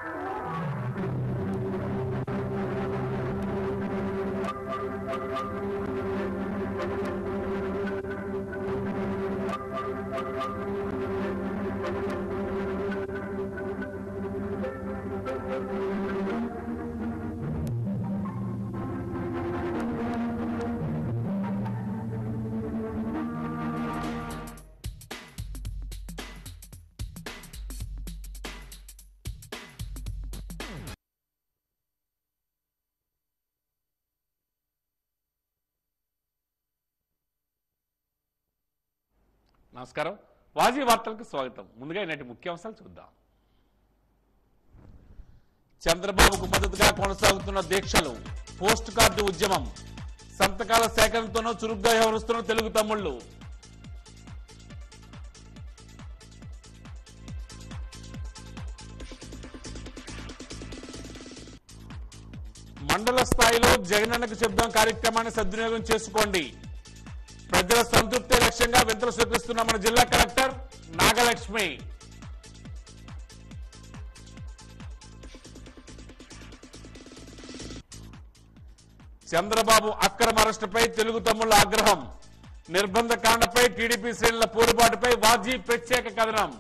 నమస్కారం వాజీ వార్తలకు స్వాగతం ముందుగా ఈనాటి ముఖ్యాంశాలు చూద్దాం చంద్రబాబుకు మద్దతుగా కొనసాగుతున్న దీక్షలు పోస్ట్ కార్డు ఉద్యమం సంతకాల సేకరణతోనూ చురుగ్గా వ్యవహరిస్తున్న తెలుగు తమ్ముళ్ళు మండల స్థాయిలో జగనన్నకు చెప్దాం కార్యక్రమాన్ని సద్వినియోగం చేసుకోండి ప్రజల సంతృప్తి లక్ష్యంగా వింతలు స్వీకరిస్తున్న మన జిల్లా కలెక్టర్ నాగలక్ష్మి చంద్రబాబు అక్రమ అరెస్టుపై తెలుగు తమ్ముళ్ల ఆగ్రహం నిర్బంధ కాండపై టీడీపీ శ్రేణుల పోరుబాటుపై వాజీ ప్రత్యేక కథనం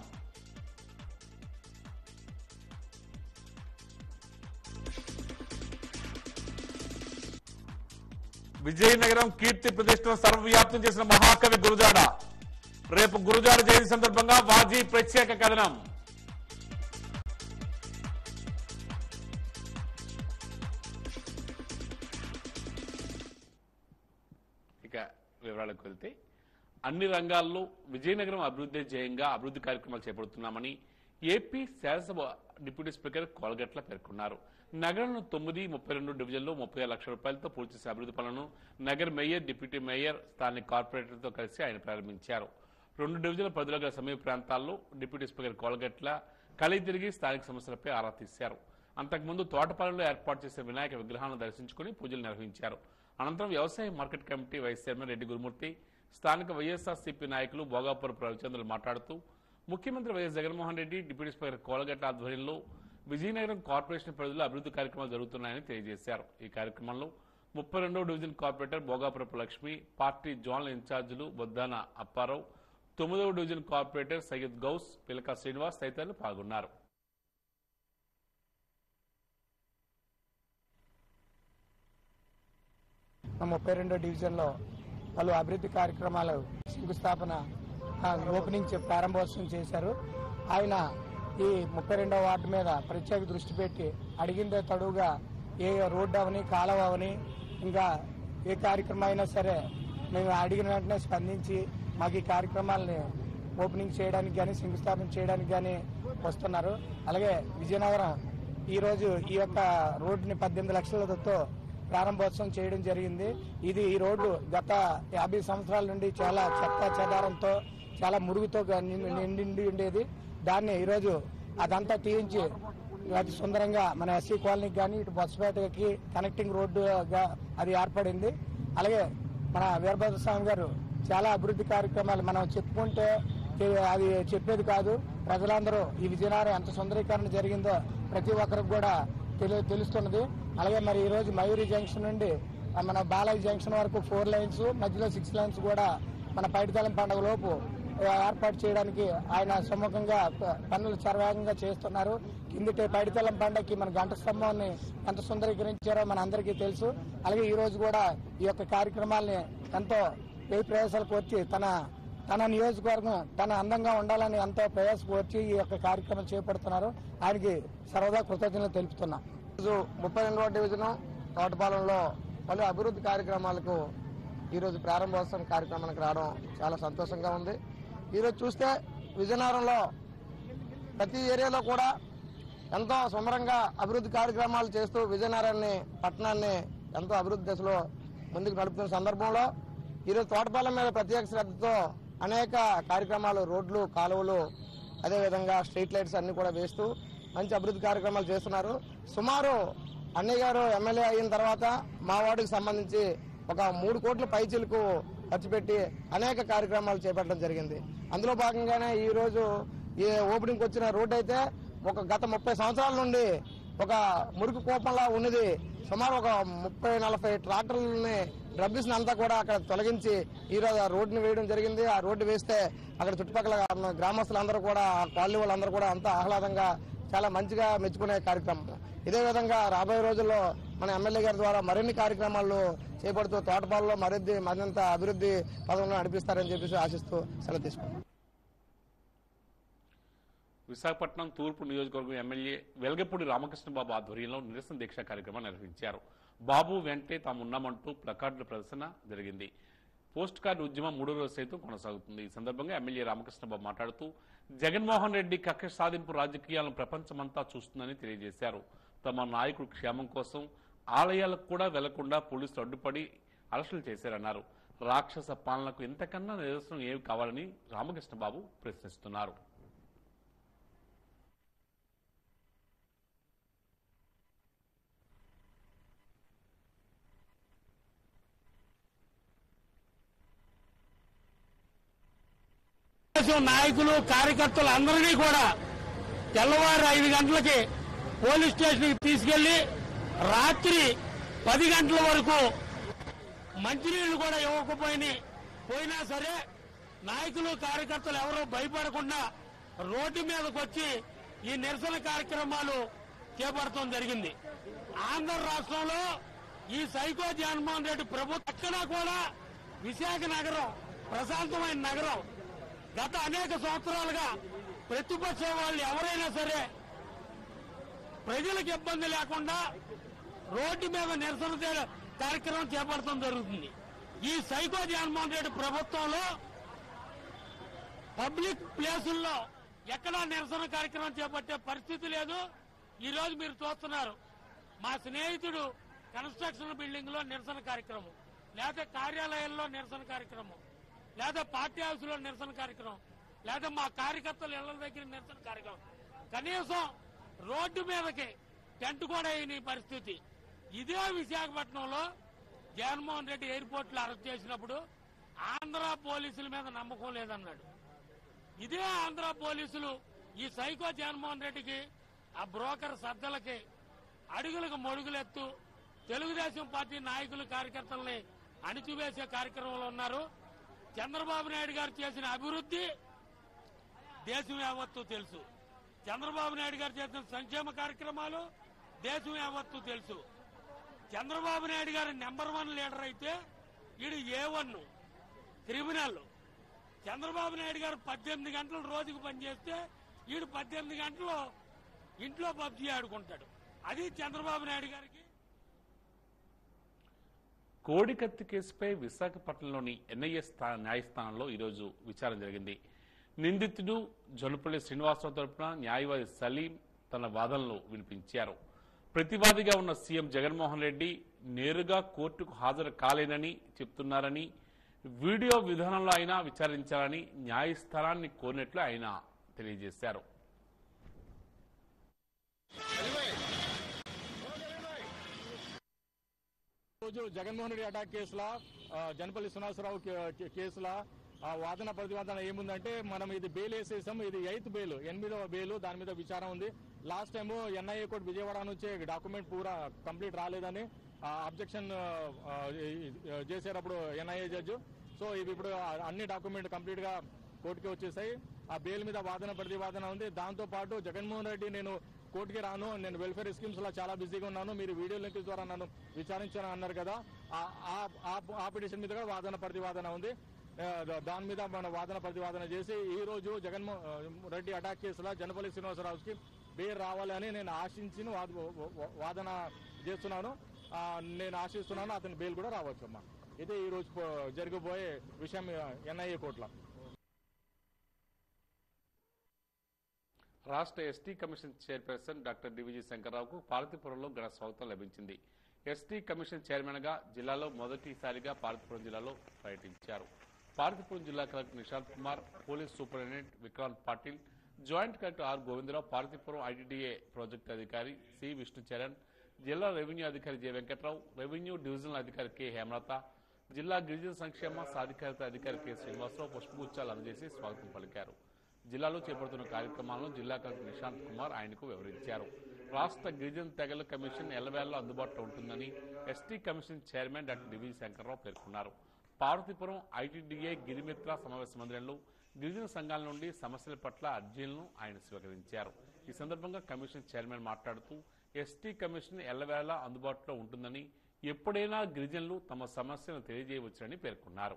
విజయనగరం కీర్తి ప్రతిష్టను సర్వవ్యాప్తం చేసిన మహాకవి గురుజాడ రేపు గురుజాడ జయంతి సందర్భంగా వాజీ ప్రత్యేక కథనం ఇక వివరాలకు వెళ్తే అన్ని రంగాల్లో విజయనగరం అభివృద్ధి ధ్యేయంగా అభివృద్ధి కార్యక్రమాలు చేపడుతున్నామని ఏపీ శాసనసభ డిప్యూటీ స్పీకర్ కోలగట్ల పేర్కొన్నారు నగరంలో తొమ్మిది ముప్పై రెండు డివిజన్లో ముప్పై ఆరు లక్షల రూపాయలతో పూర్తి చేసే అభివృద్ధి పనులను నగర్ మేయర్ డిప్యూటీ మేయర్ స్థానిక కార్పొరేటర్తో కలిసి ఆయన ప్రారంభించారు రెండు డివిజన్ల పరిధిలో గల సమీప ప్రాంతాల్లో డిప్యూటీ స్పీకర్ కోలగట్ల కలిగి తిరిగి స్థానిక సమస్యలపై ఆరా తీశారు అంతకుముందు తోటపాలెంలో ఏర్పాటు చేసిన వినాయక విగ్రహాలను దర్శించుకుని పూజలు నిర్వహించారు అనంతరం వ్యవసాయ market committee vice chairman Reddy Gurumurthy స్థానిక వైఎస్ఆర్సీపీ నాయకులు భోగాపురపు రవిచంద్రులు మాట్లాడుతూ ముఖ్యమంత్రి వైఎస్ జగన్మోహన్ రెడ్డి డిప్యూటీ స్పీకర్ కోలగట్ల ఆధ్వర్యంలో విజయనగరం కార్పొరేషన్ పరిధిలో అభివృద్ధి కార్యక్రమాలు జరుగుతున్నాయని తెలియజేశారు ఈ కార్యక్రమంలో ముప్పై రెండవ division corporator Bhogapurapu Lakshmi party zonal ఇన్ఛార్జీలు బొద్దాన అప్పారావు తొమ్మిదవ డివిజన్ కార్పొరేటర్ సయ్యద్ గౌస్ పిలక శ్రీనివాస్ తదితరులు పాల్గొన్నారు ముప్పై రెండో డివిజన్లో పలు అభివృద్ధి కార్యక్రమాలు శంకుస్థాపన ఆ, ఓపెనింగ్ చే- ప్రారంభోత్సవం చేశారు ఆయన ఈ ముప్పై రెండవ వార్డు మీద ప్రత్యేక దృష్టి పెట్టి అడిగిందే తడువుగా ఏ రోడ్డు అవని కాలువ అవని ఇంకా ఏ కార్యక్రమం అయినా సరే మేము అడిగిన వెంటనే స్పందించి మాకు ఈ కార్యక్రమాలని ఓపెనింగ్ చేయడానికి కానీ శంకుస్థాపన చేయడానికి కానీ వస్తున్నారు అలాగే విజయనగరం ఈ రోజు ఈ యొక్క రోడ్డుని పద్దెనిమిది లక్షలతో ప్రారంభోత్సవం చేయడం జరిగింది ఇది ఈ రోడ్డు గత యాభై సంవత్సరాల నుండి చాలా చెత్త చెదారంతో చాలా మురుగుతో గా- నిండి నిండి ఉండేది దాన్ని ఈరోజు అదంతా తీయించి అతి సుందరంగా మన ఎస్సీ కాలనీకి కానీ ఇటు బొత్సపేటకి కనెక్టింగ్ రోడ్డుగా అది ఏర్పడింది అలాగే మన వీరభద్ర స్వామి గారు చాలా అభివృద్ధి కార్యక్రమాలు మనం చెప్పుకుంటే తె- అది చెప్పేది కాదు ప్రజలందరూ ఈ విజయనగరం ఎంత సుందరీకరణ జరిగిందో ప్రతి ఒక్కరికి కూడా తెలి తెలుస్తున్నది అలాగే మరి ఈ రోజు మయూరి జంక్షన్ నుండి ఆ, మన బాలయ్య జంక్షన్ వరకు ఫోర్ లైన్స్ మధ్యలో సిక్స్ లైన్స్ కూడా మన పైడితలం పండుగ లోపు ఆ, ఏర్పాటు చేయడానికి ఆయన సమ్ముఖంగా ప- పనులు చరవేగంగా చేస్తున్నారు కిందటి పైడితలం పండగకి మన గంట స్తంభాన్ని ఎంత సుందరీకరించారో మన అందరికీ తెలుసు అలాగే ఈ రోజు కూడా ఈ యొక్క కార్యక్రమాల్ని ఎంతో వ్యయ ప్రయాసాలకు వచ్చి తన తన నియోజకవర్గం తన అందంగా ఉండాలని ఎంతో ప్రయాసకు వచ్చి ఈ యొక్క కార్యక్రమం చేపడుతున్నారు ఆయనకి సర్వదా కృతజ్ఞతలు తెలుపుతున్నాం ఈరోజు ముప్పై రెండవ డివిజన్ తోటపాలెంలో పలు అభివృద్ధి కార్యక్రమాలకు ఈరోజు ప్రారంభోత్సవం కార్యక్రమానికి రావడం చాలా సంతోషంగా ఉంది ఈరోజు చూస్తే విజయనగరంలో ప్రతి ఏరియాలో కూడా ఎంతో సుమరంగా అభివృద్ధి కార్యక్రమాలు చేస్తూ విజయనగరాన్ని పట్టణాన్ని ఎంతో అభివృద్ధి దశలో ముందుకు నడుపుతున్న సందర్భంలో ఈరోజు తోటపాలెం మీద ప్రత్యేక శ్రద్ధతో అనేక కార్యక్రమాలు రోడ్లు కాలువలు అదేవిధంగా స్ట్రీట్ లైట్స్ అన్ని కూడా వేస్తూ మంచి అభివృద్ధి కార్యక్రమాలు చేస్తున్నారు సుమారు అన్నయ్య గారు ఎమ్మెల్యే అయిన తర్వాత మా వార్డుకి సంబంధించి ఒక మూడు కోట్ల పైచీలకు ఖర్చు పెట్టి అనేక కార్యక్రమాలు చేపట్టడం జరిగింది అందులో భాగంగానే ఈ రోజు ఈ ఓపెనింగ్ వచ్చిన రోడ్డు అయితే ఒక గత ముప్పై సంవత్సరాల నుండి ఒక మురికి కూపంలా ఉన్నది సుమారు ఒక ముప్పై నలభై ట్రాక్టర్లని రబ్బీస్ అంతా కూడా అక్కడ తొలగించి ఈ రోజు ఆ రోడ్డుని వేయడం జరిగింది ఆ రోడ్డు వేస్తే అక్కడ చుట్టుపక్కల ఉన్న గ్రామస్తులందరూ కూడా ఆ కాలనీ వాళ్ళందరూ కూడా అంతా ఆహ్లాదంగా చాలా మంచిగా మెచ్చుకునే కార్యక్రమం ఇదే విధంగా రాబోయే రోజుల్లో మన ఎమ్మెల్యే గారి ద్వారా మరిన్ని కార్యక్రమాలు చేపడుతూ తోటపాలలో మరిన్ని మరింత అభివృద్ధి పదంలో నడిపిస్తారని చెప్పేసి ఆశిస్తూ సెలవు తీసుకున్నాం విశాఖపట్నం తూర్పు నియోజకవర్గం ఎమ్మెల్యే వెలగపూడి రామకృష్ణబాబు ఆధ్వర్యంలో నిరసన దీక్ష కార్యక్రమం నిర్వహించారు బాబు వెంటే తామున్నామంటూ ప్లకార్డుల ప్రదర్శన జరిగింది పోస్ట్ కార్డు ఉద్యమం మూడో రోజు సైతం కొనసాగుతుంది ఈ సందర్భంగా ఎమ్మెల్యే రామకృష్ణబాబు మాట్లాడుతూ జగన్మోహన్ రెడ్డి కక్ష సాధింపు రాజకీయాలను ప్రపంచమంతా చూస్తుందని తెలియజేశారు తమ నాయకుడు క్షేమం కోసం ఆలయాలకు కూడా వెళ్లకుండా పోలీసులు అడ్డుపడి అరెస్టులు చేశారన్నారు రాక్షస పాలనకు ఇంతకన్నా నిదర్శనం ఏమి కావాలని రామకృష్ణబాబు ప్రశ్నిస్తున్నారు తెలుగుదేశం నాయకులు కార్యకర్తలు అందరినీ కూడా తెల్లవారు ఐదు గంటలకి పోలీస్ స్టేషన్కి తీసుకెళ్లి రాత్రి పది గంటల వరకు మంచినీళ్లు కూడా ఇవ్వకపోయినాయి పోయినా సరే నాయకులు కార్యకర్తలు ఎవరో భయపడకుండా రోడ్డు మీదకి వచ్చి ఈ నిరసన కార్యక్రమాలు చేపడటం జరిగింది ఆంధ్ర రాష్ట్రంలో ఈ సైకో జగన్మోహన్ రెడ్డి ప్రభుత్వం ఎక్కడా కూడా విశాఖ నగరం ప్రశాంతమైన నగరం గత అనేక సంవత్సరాలుగా ప్రతిపక్ష వాళ్ళు ఎవరైనా సరే ప్రజలకు ఇబ్బంది లేకుండా రోడ్డు మీద నిరసన చే- కార్యక్రమం చేపడటం జరుగుతుంది ఈ సైకో జగన్మోహన్ రెడ్డి ప్రభుత్వంలో పబ్లిక్ ప్లేసుల్లో ఎక్కడా నిరసన కార్యక్రమం చేపట్టే పరిస్థితి లేదు ఈ రోజు మీరు చూస్తున్నారు మా స్నేహితుడు కన్స్ట్రక్షన్ బిల్డింగ్ లో నిరసన కార్యక్రమం లేదా కార్యాలయాల్లో నిరసన కార్యక్రమం లేదా పార్టీ హౌస్ లో నిరసన కార్యక్రమం లేదా మా కార్యకర్తల ఇళ్ల దగ్గర నిరసన కార్యక్రమం కనీసం రోడ్డు మీదకి టెంట్ కూడా అయిన పరిస్థితి ఇదే విశాఖపట్నంలో జగన్మోహన్ రెడ్డి ఎయిర్పోర్ట్ లో అరెస్ట్ చేసినప్పుడు ఆంధ్ర పోలీసుల మీద నమ్మకం లేదన్నాడు ఇదే ఆంధ్ర పోలీసులు ఈ సైకో జగన్మోహన్ రెడ్డికి ఆ బ్రోకర్ సద్దలకి అడుగులకు మడుగులెత్తు తెలుగుదేశం పార్టీ నాయకులు కార్యకర్తల్ని అణిచివేసే కార్యక్రమంలో ఉన్నారు చంద్రబాబు నాయుడు గారు చేసిన అభివృద్ధి దేశం యావత్తు తెలుసు చంద్రబాబు నాయుడు గారు చేసిన సంక్షేమ కార్యక్రమాలు దేశం యావత్తు తెలుసు చంద్రబాబు నాయుడు గారు నెంబర్ వన్ లీడర్ అయితే వీడు A one criminal Chandrababu Naidu garu పద్దెనిమిది గంటలు రోజుకు పనిచేస్తే వీడు పద్దెనిమిది గంటలు ఇంట్లో పబ్జీ ఆడుకుంటాడు అది చంద్రబాబు నాయుడు గారికి కోడికత్తి కేసుపై విశాఖపట్నంలోని ఎన్ఐఏ స్థా న్యాయస్థానంలో ఈరోజు విచారణ జరిగింది నిందితుడు జొనపల్లి శ్రీనివాసరావు తరపున న్యాయవాది సలీం తన వాదనలు వినిపించారు ప్రతివాదిగా ఉన్న సీఎం జగన్మోహన్ రెడ్డి నేరుగా కోర్టుకు హాజరు కాలేనని చెప్తున్నారని వీడియో విధానంలో అయినా విచారించాలని న్యాయస్థానాన్ని కోరినట్లు ఆయన తెలియజేశారు రోజు జగన్మోహన్ రెడ్డి అటాక్ కేసులో ఆ, జనపల్లి శ్రీనివాసరావు కే- కే- కేసులో ఆ వాదన ప్రతివాదన ఏముందంటే మనం ఇది బెయిల్ వేసేసాం ఇది ఎయిత్ బెయిల్ ఎనిమిదవ బెయిల్ దాని మీద విచారం ఉంది last time NIA court Vijayawada నుంచి డాక్యుమెంట్ పూరా కంప్లీట్ రాలేదని అబ్జెక్షన్ చేసేటప్పుడు ఎన్ఐఏ జడ్జు సో ఇవి ఇప్పుడు అన్ని డాక్యుమెంట్ కంప్లీట్ గా కోర్టుకి వచ్చేసాయి ఆ బెయిల్ మీద వాదన ప్రతివాదన ఉంది దాంతో పాటు జగన్మోహన్ రెడ్డి నేను కోర్టుకి రాను నేను వెల్ఫేర్ స్కీమ్స్ లో చాలా బిజీగా ఉన్నాను మీరు వీడియో లింక్ ద్వారా నన్ను విచారించాను అన్నారు కదా ఆ- ఆ- ఆ- ఆ పిటిషన్ మీద కూడా వాదన ప్రతివాదన ఉంది ఆ, దా- దాని మీద మన వాదన ప్రతివాదన చేసి ఈ రోజు జగన్మోహన్ రెడ్డి అటాక్ కేసులో జనపల్లి శ్రీనివాసరావుకి బెయిల్ రావాలని నేను ఆశించి వాద- వా- వాదన చేస్తున్నాను ఆ, నేను ఆశిస్తున్నాను అతని బెయిల్ కూడా రావచ్చు అమ్మా ఇదే ఈ రోజు పో- జరగబోయే విషయం ఎన్ఐఏ కోర్టులో రాష్ట్ర ST commission chairperson doctor DVG శంకర్రావుకు పార్వతీపురంలో ఘన స్వాగతం లభించింది ఎస్టీ కమిషన్ చైర్మన్ గా జిల్లాలో మొదటిసారిగా పార్వతీపురం జిల్లాలో పర్యటించారు పార్వతీపురం జిల్లా collector Nishant Kumar police superintendent Vikrant Patil joint collector R Govindarao Parvathipuram ITDA project అధికారి సి విష్ణుచరణ్ జిల్లా రెవెన్యూ అధికారి జె వెంకట్రావు రెవెన్యూ డివిజనల్ అధికారి కె హేమలత జిల్లా గిరిజన సంక్షేమ సాధికారత అధికారి కె శ్రీనివాసరావు పుష్పగుచ్చాలు అందజేసి స్వాగతం పలికారు జిల్లాలో చేపడుతున్న కార్యక్రమాలను జిల్లా కలెక్టర్ నిశాంత్ కుమార్ ఆయనకు వివరించారు రాష్ట్ర గిరిజన తెగల కమిషన్ ఎల్లవేళలో అందుబాటులో ఉంటుందని ST commission chairman doctor DV Shankarrao పేర్కొన్నారు పార్వతీపురం ఐటీడీఏ గిరిమిత్ర సమావేశ మందిరంలో గిరిజన సంఘాల నుండి సమస్యల పట్ల అర్జీలను ఆయన స్వీకరించారు ఈ సందర్భంగా కమిషన్ చైర్మన్ మాట్లాడుతూ ఎస్టీ కమిషన్ ఎల్లవేళలా అందుబాటులో ఉంటుందని ఎప్పుడైనా గిరిజనులు తమ సమస్యను తెలియజేయవచ్చునని పేర్కొన్నారు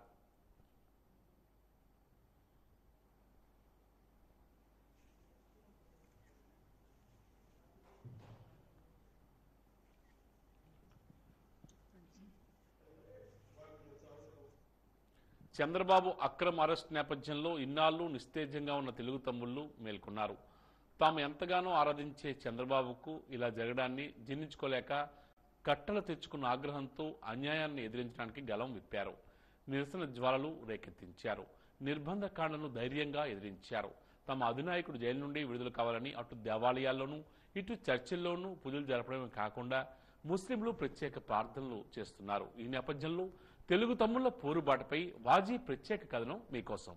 చంద్రబాబు అక్రమ అరెస్ట్ నేపథ్యంలో ఇన్నాళ్లు నిస్తేజంగా ఉన్న తెలుగు తమ్ముళ్లు మేల్కొన్నారు తాము ఎంతగానో ఆరాధించే చంద్రబాబుకు ఇలా జరగడాన్ని జీర్ణించుకోలేక కట్టలు తెచ్చుకున్న ఆగ్రహంతో అన్యాయాన్ని ఎదిరించడానికి గలం విప్పారు నిరసన జ్వాలలు రేకెత్తించారు నిర్బంధ కాండను ధైర్యంగా ఎదిరించారు తమ అధినాయకుడు జైలు నుండి విడుదల కావాలని అటు దేవాలయాల్లోనూ ఇటు చర్చిల్లోనూ పూజలు జరపడమే కాకుండా ముస్లింలు ప్రత్యేక ప్రార్థనలు చేస్తున్నారు ఈ నేపథ్యంలో తెలుగు తమ్ముళ్ల పోరుబాటపై వాజీ ప్రత్యేక కథనం మీకోసం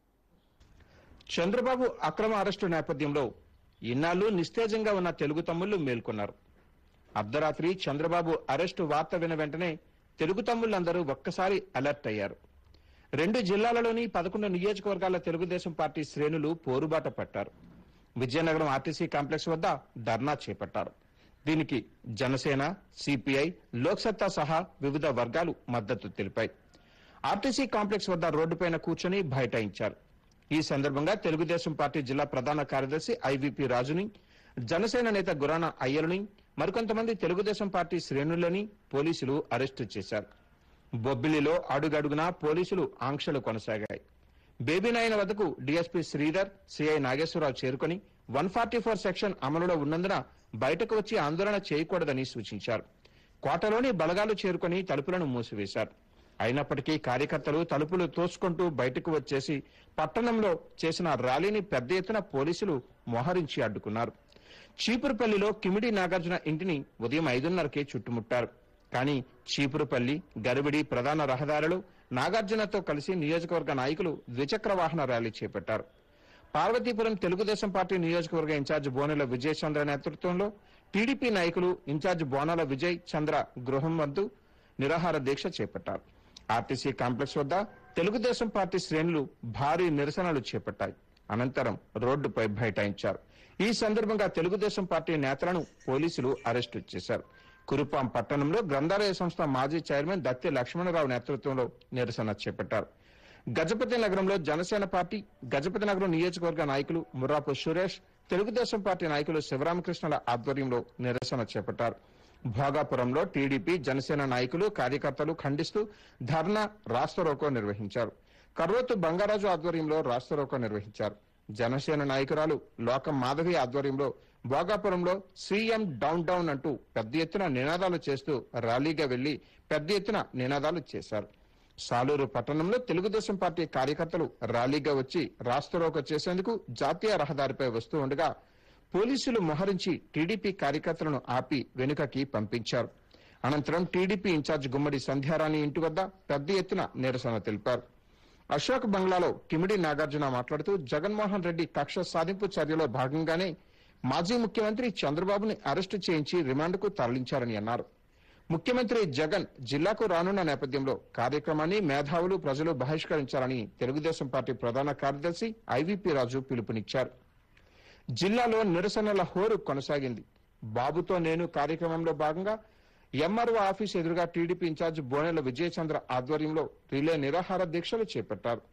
చంద్రబాబు అక్రమ అరెస్టు నేపథ్యంలో ఇన్నాళ్లు నిస్తేజంగా ఉన్న తెలుగు తమ్ముళ్లు మేల్కొన్నారు అర్ధరాత్రి చంద్రబాబు అరెస్టు వార్త విన వెంటనే తెలుగు తమ్ముళ్లందరూ ఒక్కసారి అలర్ట్ అయ్యారు రెండు జిల్లాలలోని పదకొండు నియోజకవర్గాల తెలుగుదేశం పార్టీ శ్రేణులు పోరుబాట పట్టారు విజయనగరం ఆర్టీసీ కాంప్లెక్స్ వద్ద ధర్నా చేపట్టారు దీనికి జనసేన సిపిఐ లోక్సత్తా సహా వివిధ వర్గాలు మద్దతు తెలిపాయి ఆర్టీసీ కాంప్లెక్స్ వద్ద రోడ్డుపైన కూర్చొని బైఠాయించారు ఈ సందర్భంగా తెలుగుదేశం పార్టీ జిల్లా ప్రధాన కార్యదర్శి ఐవీపీ రాజుని జనసేన నేత గురాన అయ్యలని మరికొంతమంది తెలుగుదేశం పార్టీ శ్రేణులని పోలీసులు అరెస్టు చేశారు బొబ్బిలిలో అడుగడుగునా పోలీసులు ఆంక్షలు కొనసాగాయి బేబీనాయన వద్దకు డీఎస్పీ శ్రీధర్ సిఐ నాగేశ్వరరావు చేరుకొని వన్ ఫార్టీ ఫోర్ సెక్షన్ అమలులో ఉన్నందున బయటకు వచ్చి ఆందోళన చేయకూడదని సూచించారు కోటలోని బలగాలు చేరుకొని తలుపులను మూసివేశారు అయినప్పటికీ కార్యకర్తలు తలుపులు తోసుకుంటూ బయటకు వచ్చేసి పట్టణంలో చేసిన ర్యాలీని పెద్ద ఎత్తున పోలీసులు మోహరించి అడ్డుకున్నారు చీపురుపల్లిలో కిమిడి నాగార్జున ఇంటిని ఉదయం ఐదున్నరకే చుట్టుముట్టారు కానీ చీపురుపల్లి గరిబిడి ప్రధాన రహదారులు నాగార్జునతో కలిసి నియోజకవర్గ నాయకులు ద్విచక్ర వాహన ర్యాలీ చేపట్టారు పార్వతీపురం తెలుగుదేశం పార్టీ నియోజకవర్గ ఇన్ఛార్జ్ బోనెల విజయ్ చంద్ర నేతృత్వంలో టీడీపీ నాయకులు ఇన్ఛార్జ్ బోనాల విజయ్ చంద్ర గృహం వద్దు నిరాహార దీక్ష చేపట్టారు ఆర్టీసీ కాంప్లెక్స్ వద్ద తెలుగుదేశం పార్టీ శ్రేణులు భారీ నిరసనలు చేపట్టాయి అనంతరం రోడ్డుపై బైఠాయించారు ఈ సందర్భంగా తెలుగుదేశం పార్టీ నేతలను పోలీసులు అరెస్టు చేశారు కురుపాం పట్టణంలో గ్రంథాలయ సంస్థ మాజీ చైర్మన్ దత్తి లక్ష్మణరావు నేతృత్వంలో నిరసన చేపట్టారు గజపతి నగరంలో జనసేన పార్టీ గజపతి నగరం నియోజకవర్గ నాయకులు ముర్రాపు సురేష్ తెలుగుదేశం పార్టీ నాయకులు శివరామకృష్ణల ఆధ్వర్యంలో నిరసన చేపట్టారు భోగాపురంలో టీడీపీ జనసేన నాయకులు కార్యకర్తలు ఖండిస్తూ ధర్నా రాస్తారోకో నిర్వహించారు కర్రోతు బంగారాజు ఆధ్వర్యంలో రాస్తారోకో నిర్వహించారు జనసేన నాయకురాలు లోకం మాధవి ఆధ్వర్యంలో భోగాపురంలో సీఎం డౌన్ డౌన్ అంటూ పెద్ద ఎత్తున నినాదాలు చేస్తూ ర్యాలీగా వెళ్లి పెద్ద ఎత్తున నినాదాలు చేశారు సాలూరు పట్టణంలో తెలుగుదేశం పార్టీ కార్యకర్తలు ర్యాలీగా వచ్చి రాస్తారోకో చేసేందుకు జాతీయ రహదారిపై వస్తూ ఉండగా పోలీసులు మోహరించి టీడీపీ కార్యకర్తలను ఆపి వెనుకకి పంపించారు అనంతరం టీడీపీ ఇన్ఛార్జ్ గుమ్మడి సంధ్యారాణి ఇంటి వద్ద పెద్ద ఎత్తున నిరసన తెలిపారు అశోక్ బంగ్లాలో కిమిడి నాగార్జున మాట్లాడుతూ జగన్మోహన్ రెడ్డి కక్ష సాధింపు చర్యలో భాగంగానే మాజీ ముఖ్యమంత్రి చంద్రబాబుని అరెస్టు చేయించి రిమాండ్కు తరలించారని అన్నారు ముఖ్యమంత్రి జగన్ జిల్లాకు రానున్న నేపథ్యంలో కార్యక్రమాన్ని మేధావులు ప్రజలు బహిష్కరించాలని తెలుగుదేశం పార్టీ ప్రధాన కార్యదర్శి ఐవీపీ రాజు పిలుపునిచ్చారు జిల్లాలో నిరసనల హోరు కొనసాగింది బాబుతో నేను కార్యక్రమంలో భాగంగా ఎంఆర్ఓ ఆఫీస్ ఎదురుగా టీడీపీ ఇన్ఛార్జ్ బోనెల విజయచంద్ర ఆధ్వర్యంలో రిలే నిరాహార దీక్షలు చేపట్టారు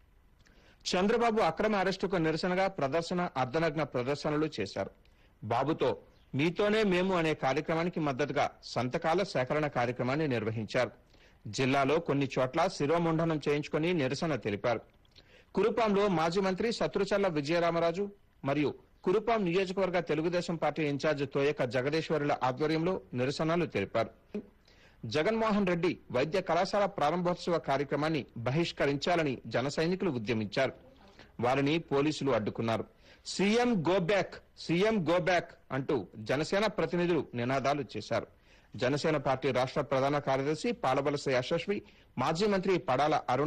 చంద్రబాబు అక్రమ అరెస్టుకు నిరసనగా ప్రదర్శన అర్ధనగ్న ప్రదర్శనలు చేశారు బాబుతో మీతోనే మేము అనే కార్యక్రమానికి మద్దతుగా సంతకాల సేకరణ కార్యక్రమాన్ని నిర్వహించారు జిల్లాలో కొన్ని చోట్ల శిరోముండనం చేయించుకుని నిరసన తెలిపారు కురుపాంలో మాజీ మంత్రి శత్రుచల్ల విజయరామరాజు మరియు కురుపాం నియోజకవర్గ తెలుగుదేశం పార్టీ ఇన్ఛార్జ్ తోయక జగదీశ్వరుల ఆధ్వర్యంలో నిరసనలు తెలిపారు జగన్మోహన్ రెడ్డి వైద్య కళాశాల ప్రారంభోత్సవ కార్యక్రమాన్ని బహిష్కరించాలని జన సైనికులు ఉద్యమించారు వారిని పోలీసులు అడ్డుకున్నారు CM go back CM go back అంటూ జనసేన ప్రతినిధులు నినాదాలు చేశారు జనసేన పార్టీ రాష్ట్ర ప్రధాన కార్యదర్శి పాలవలస యశస్వి మాజీ మంత్రి పడాల అరుణ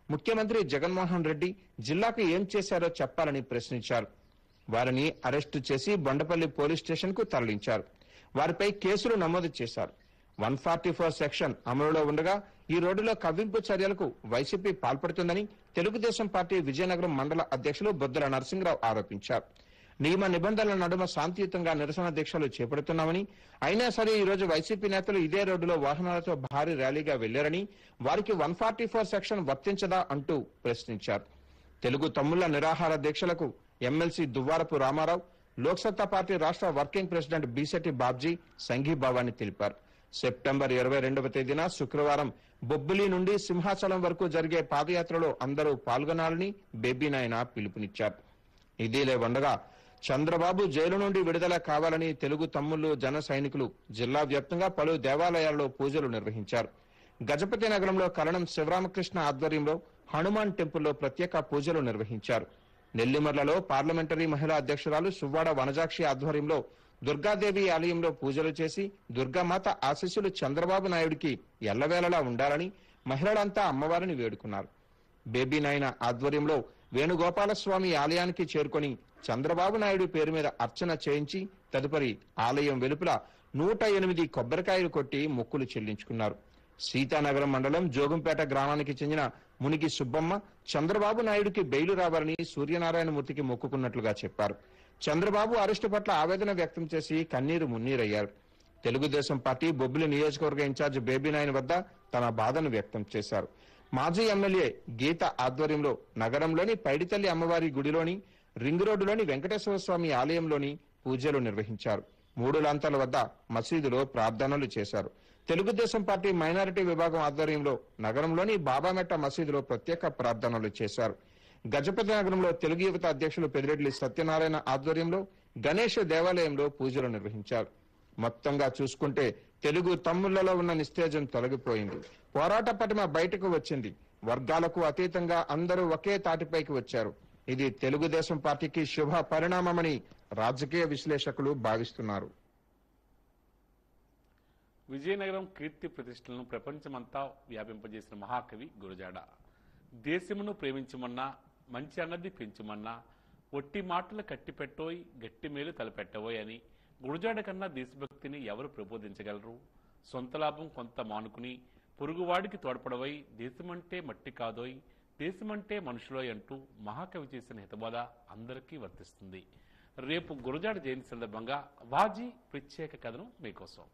ముఖ్యమంత్రి జగన్మోహన్ రెడ్డి జిల్లాకు ఏం చేశారో చెప్పాలని ప్రశ్నించారు వారిని అరెస్టు చేసి బొండపల్లి పోలీస్ స్టేషన్ కు తరలించారు వారిపై కేసులు నమోదు చేశారు వన్ ఫార్టీ ఫోర్ సెక్షన్ అమలులో ఉండగా ఈ రోడ్డులో కవ్వింపు చర్యలకు వైసీపీ పాల్పడుతుందని తెలుగుదేశం పార్టీ విజయనగరం మండల అధ్యక్షులు బొద్దుల నరసింహరావు ఆరోపించారు నియమ నిబంధనల నడుమ శాంతియుతంగా నిరసన దీక్షలు చేపడుతున్నామని అయినా సరే ఈ రోజు వైసీపీ నేతలు ఇదే రోడ్డులో వాహనాలతో భారీ ర్యాలీగా వెళ్లారని వారికి వన్ ఫార్టీ ఫోర్ సెక్షన్ వర్తించదా అంటూ ప్రశ్నించారు తెలుగు తమ్ముళ్ల నిరాహార దీక్షలకు ఎమ్మెల్సీ దువ్వారపు రామారావు లోక్సత్తా పార్టీ రాష్ట్ర వర్కింగ్ ప్రెసిడెంట్ బీసెట్టి బాబ్జీ సంఘీభావాన్ని తెలిపారు సెప్టెంబర్ ఇరవై రెండవ తేదీన శుక్రవారం బొబ్బిలి నుండి సింహాచలం వరకు జరిగే పాదయాత్రలో అందరూ పాల్గొనాలని బేబీ నాయన పిలుపునిచ్చారు ఇదిలే ఉండగా చంద్రబాబు జైలు నుండి విడుదల కావాలని తెలుగు తమ్ముళ్లు జన సైనికులు జిల్లా వ్యాప్తంగా పలు దేవాలయాల్లో పూజలు నిర్వహించారు గజపతి నగరంలో కరణం శివరామకృష్ణ ఆధ్వర్యంలో హనుమాన్ టెంపుల్లో ప్రత్యేక పూజలు నిర్వహించారు నెల్లిమర్లలో పార్లమెంటరీ మహిళా అధ్యక్షురాలు సువ్వాడ వనజాక్షి ఆధ్వర్యంలో దుర్గాదేవి ఆలయంలో పూజలు చేసి దుర్గామాత ఆశీస్సులు చంద్రబాబు నాయుడికి ఎల్లవేళలా ఉండాలని మహిళలంతా అమ్మవారిని వేడుకున్నారు బేబీ నాయన ఆధ్వర్యంలో వేణుగోపాలస్వామి ఆలయానికి చేరుకొని చంద్రబాబు నాయుడు పేరు మీద అర్చన చేయించి తదుపరి ఆలయం వెలుపల నూట ఎనిమిది కొబ్బరికాయలు కొట్టి మొక్కులు చెల్లించుకున్నారు సీతానగరం మండలం జోగంపేట గ్రామానికి చెందిన మునిగి సుబ్బమ్మ చంద్రబాబు నాయుడికి బెయిలు రావాలని సూర్యనారాయణమూర్తికి మొక్కుకున్నట్లుగా చెప్పారు చంద్రబాబు అరెస్టు పట్ల ఆవేదన వ్యక్తం చేసి కన్నీరు మున్నీరయ్యారు తెలుగుదేశం పార్టీ బొబ్బిలి నియోజకవర్గ ఇన్ఛార్జ్ బేబీ నాయన్ వద్ద తన బాధను వ్యక్తం చేశారు మాజీ ఎమ్మెల్యే గీత ఆధ్వర్యంలో నగరంలోని పైడితల్లి అమ్మవారి గుడిలోని రింగ్ రోడ్డులోని వెంకటేశ్వర స్వామి ఆలయంలోని పూజలు నిర్వహించారు మూడు లాంతల వద్ద మసీదులో ప్రార్థనలు చేశారు తెలుగుదేశం పార్టీ మైనారిటీ విభాగం ఆధ్వర్యంలో నగరంలోని బాబామెట్ట మసీదులో ప్రత్యేక ప్రార్థనలు చేశారు గజపతి నగరంలో తెలుగు యువత అధ్యక్షులు పెదిరెడ్డి సత్యనారాయణ ఆధ్వర్యంలో గణేష్ దేవాలయంలో పూజలు నిర్వహించారు మొత్తంగా చూసుకుంటే తెలుగు తమ్ముళ్లలో ఉన్న నిస్తేజం తొలగిపోయింది పోరాట పటిమ బయటకు వచ్చింది వర్గాలకు అతీతంగా అందరూ ఒకే తాటిపైకి వచ్చారు ఇది తెలుగుదేశం పార్టీకి శుభ పరిణామమని రాజకీయ విశ్లేషకులు భావిస్తున్నారు విజయనగరం కీర్తి ప్రతిష్టలను ప్రపంచమంతా వ్యాపింపజేసిన మహాకవి గురజాడ దేశమును ప్రేమించమన్నా మంచి అన్నది పెంచుమన్నా ఒట్టి మాటలు కట్టిపెట్టోయ్ గట్టి మేలు తలపెట్టవోయ్ అని గురజాడ కన్నా దేశభక్తిని ఎవరు ప్రబోధించగలరు సొంత లాభం కొంత మానుకుని పొరుగువాడికి తోడ్పడవై దేశమంటే మట్టి కాదోయ్ దేశమంటే మనుషులోయ్ అంటూ మహాకవి చేసిన హితబోధ అందరికీ వర్తిస్తుంది రేపు గురజాడ జయంతి సందర్భంగా వాజీ ప్రత్యేక కథనం మీకోసం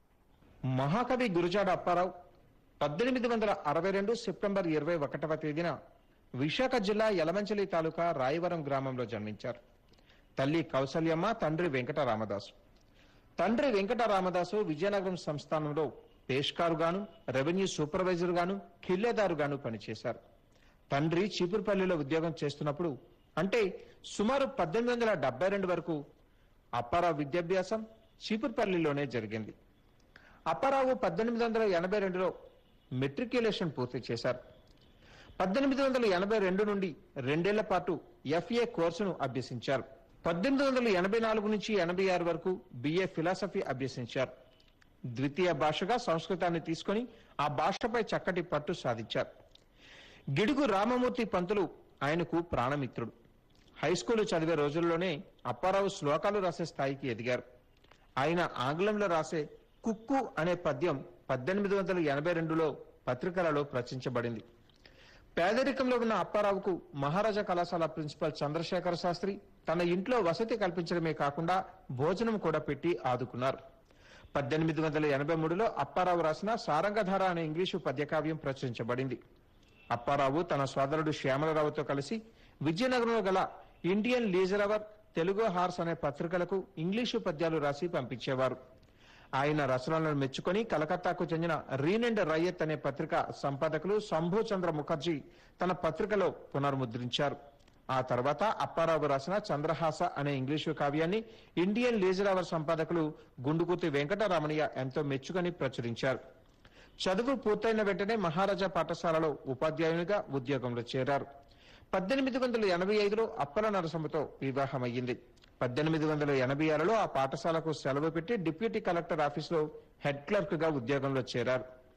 మహాకవి గురుజాడ అప్పారావు పద్దెనిమిది వందల అరవై రెండు సెప్టెంబర్ ఇరవై ఒకటవ తేదీన విశాఖ జిల్లా యలమంచిలి తాలూకా రాయవరం గ్రామంలో జన్మించారు తల్లి కౌసల్యమ్మ తండ్రి వెంకట రామదాసు తండ్రి వెంకట రామదాసు విజయనగరం సంస్థానంలో పేష్కారుగాను రెవెన్యూ సూపర్వైజర్ గాను కిల్లేదారుగాను పనిచేశారు తండ్రి చీపురుపల్లిలో ఉద్యోగం చేస్తున్నప్పుడు అంటే సుమారు పద్దెనిమిది వందల డెబ్బై రెండు వరకు అప్పారావు విద్యాభ్యాసం చీపురుపల్లిలోనే జరిగింది అప్పారావు పద్దెనిమిది వందల ఎనభై రెండులో మెట్రిక్యులేషన్ పూర్తి చేశారు పద్దెనిమిది వందల ఎనభై రెండు నుండి రెండేళ్ల పాటు ఎఫ్ఏ కోర్సును అభ్యసించారు పద్దెనిమిది వందల ఎనభై నాలుగు నుంచి ఎనభై ఆరు వరకు బిఏ ఫిలాసఫీ అభ్యసించారు ద్వితీయ భాషగా సంస్కృతాన్ని తీసుకొని ఆ భాషపై చక్కటి పట్టు సాధించారు గిడుగు రామమూర్తి పంతులు ఆయనకు ప్రాణమిత్రుడు హై స్కూల్ చదివే రోజుల్లోనే అప్పారావు శ్లోకాలు రాసే స్థాయికి ఎదిగారు ఆయన ఆంగ్లంలో రాసే కుక్కు అనే పద్యం పద్దెనిమిది వందల ఎనభై రెండులో పత్రికలలో ప్రచురించబడింది పేదరికంలో ఉన్న అప్పారావుకు మహారాజా కళాశాల ప్రిన్సిపల్ చంద్రశేఖర శాస్త్రి తన ఇంట్లో వసతి కల్పించడమే కాకుండా భోజనం కూడా పెట్టి ఆదుకున్నారు పద్దెనిమిది వందల ఎనభై మూడులో అప్పారావు రాసిన సారంగధార అనే ఇంగ్లీషు పద్యకావ్యం ప్రచురించబడింది అప్పారావు తన సోదరుడు శ్యామలరావుతో కలిసి విజయనగరంలో గల Indian leisure hour Telugu horse అనే పత్రికలకు ఇంగ్లీషు పద్యాలు రాసి పంపించేవారు ఆయన రచనలను మెచ్చుకొని కలకత్తాకు చెందిన రీన్ అండ్ రయ్యత్ అనే పత్రిక సంపాదకులు శంభు చంద్ర ముఖర్జీ తన పత్రికలో పునర్ముద్రించారు ఆ తర్వాత అప్పారావు రాసిన చంద్రహాస అనే ఇంగ్లీషు కావ్యాన్ని ఇండియన్ లీజర్ అవర్ సంపాదకులు గుండుకుతి వెంకటరామయ్య ఎంతో మెచ్చుకొని ప్రచురించారు చదువు పూర్తయిన వెంటనే మహారాజా పాఠశాలలో ఉపాధ్యాయునిగా ఉద్యోగంలో చేరారు పద్దెనిమిది వందల ఎనభై ఐదులో అప్పల నరసమ్మతో వివాహమయ్యింది పద్దెనిమిది వందల ఎనభై ఆరులో ఆ పాఠశాలకు సెలవు పెట్టి డిప్యూటీ కలెక్టర్ ఆఫీసులో హెడ్ క్లర్క్ గా ఉద్యోగంలో చేరారు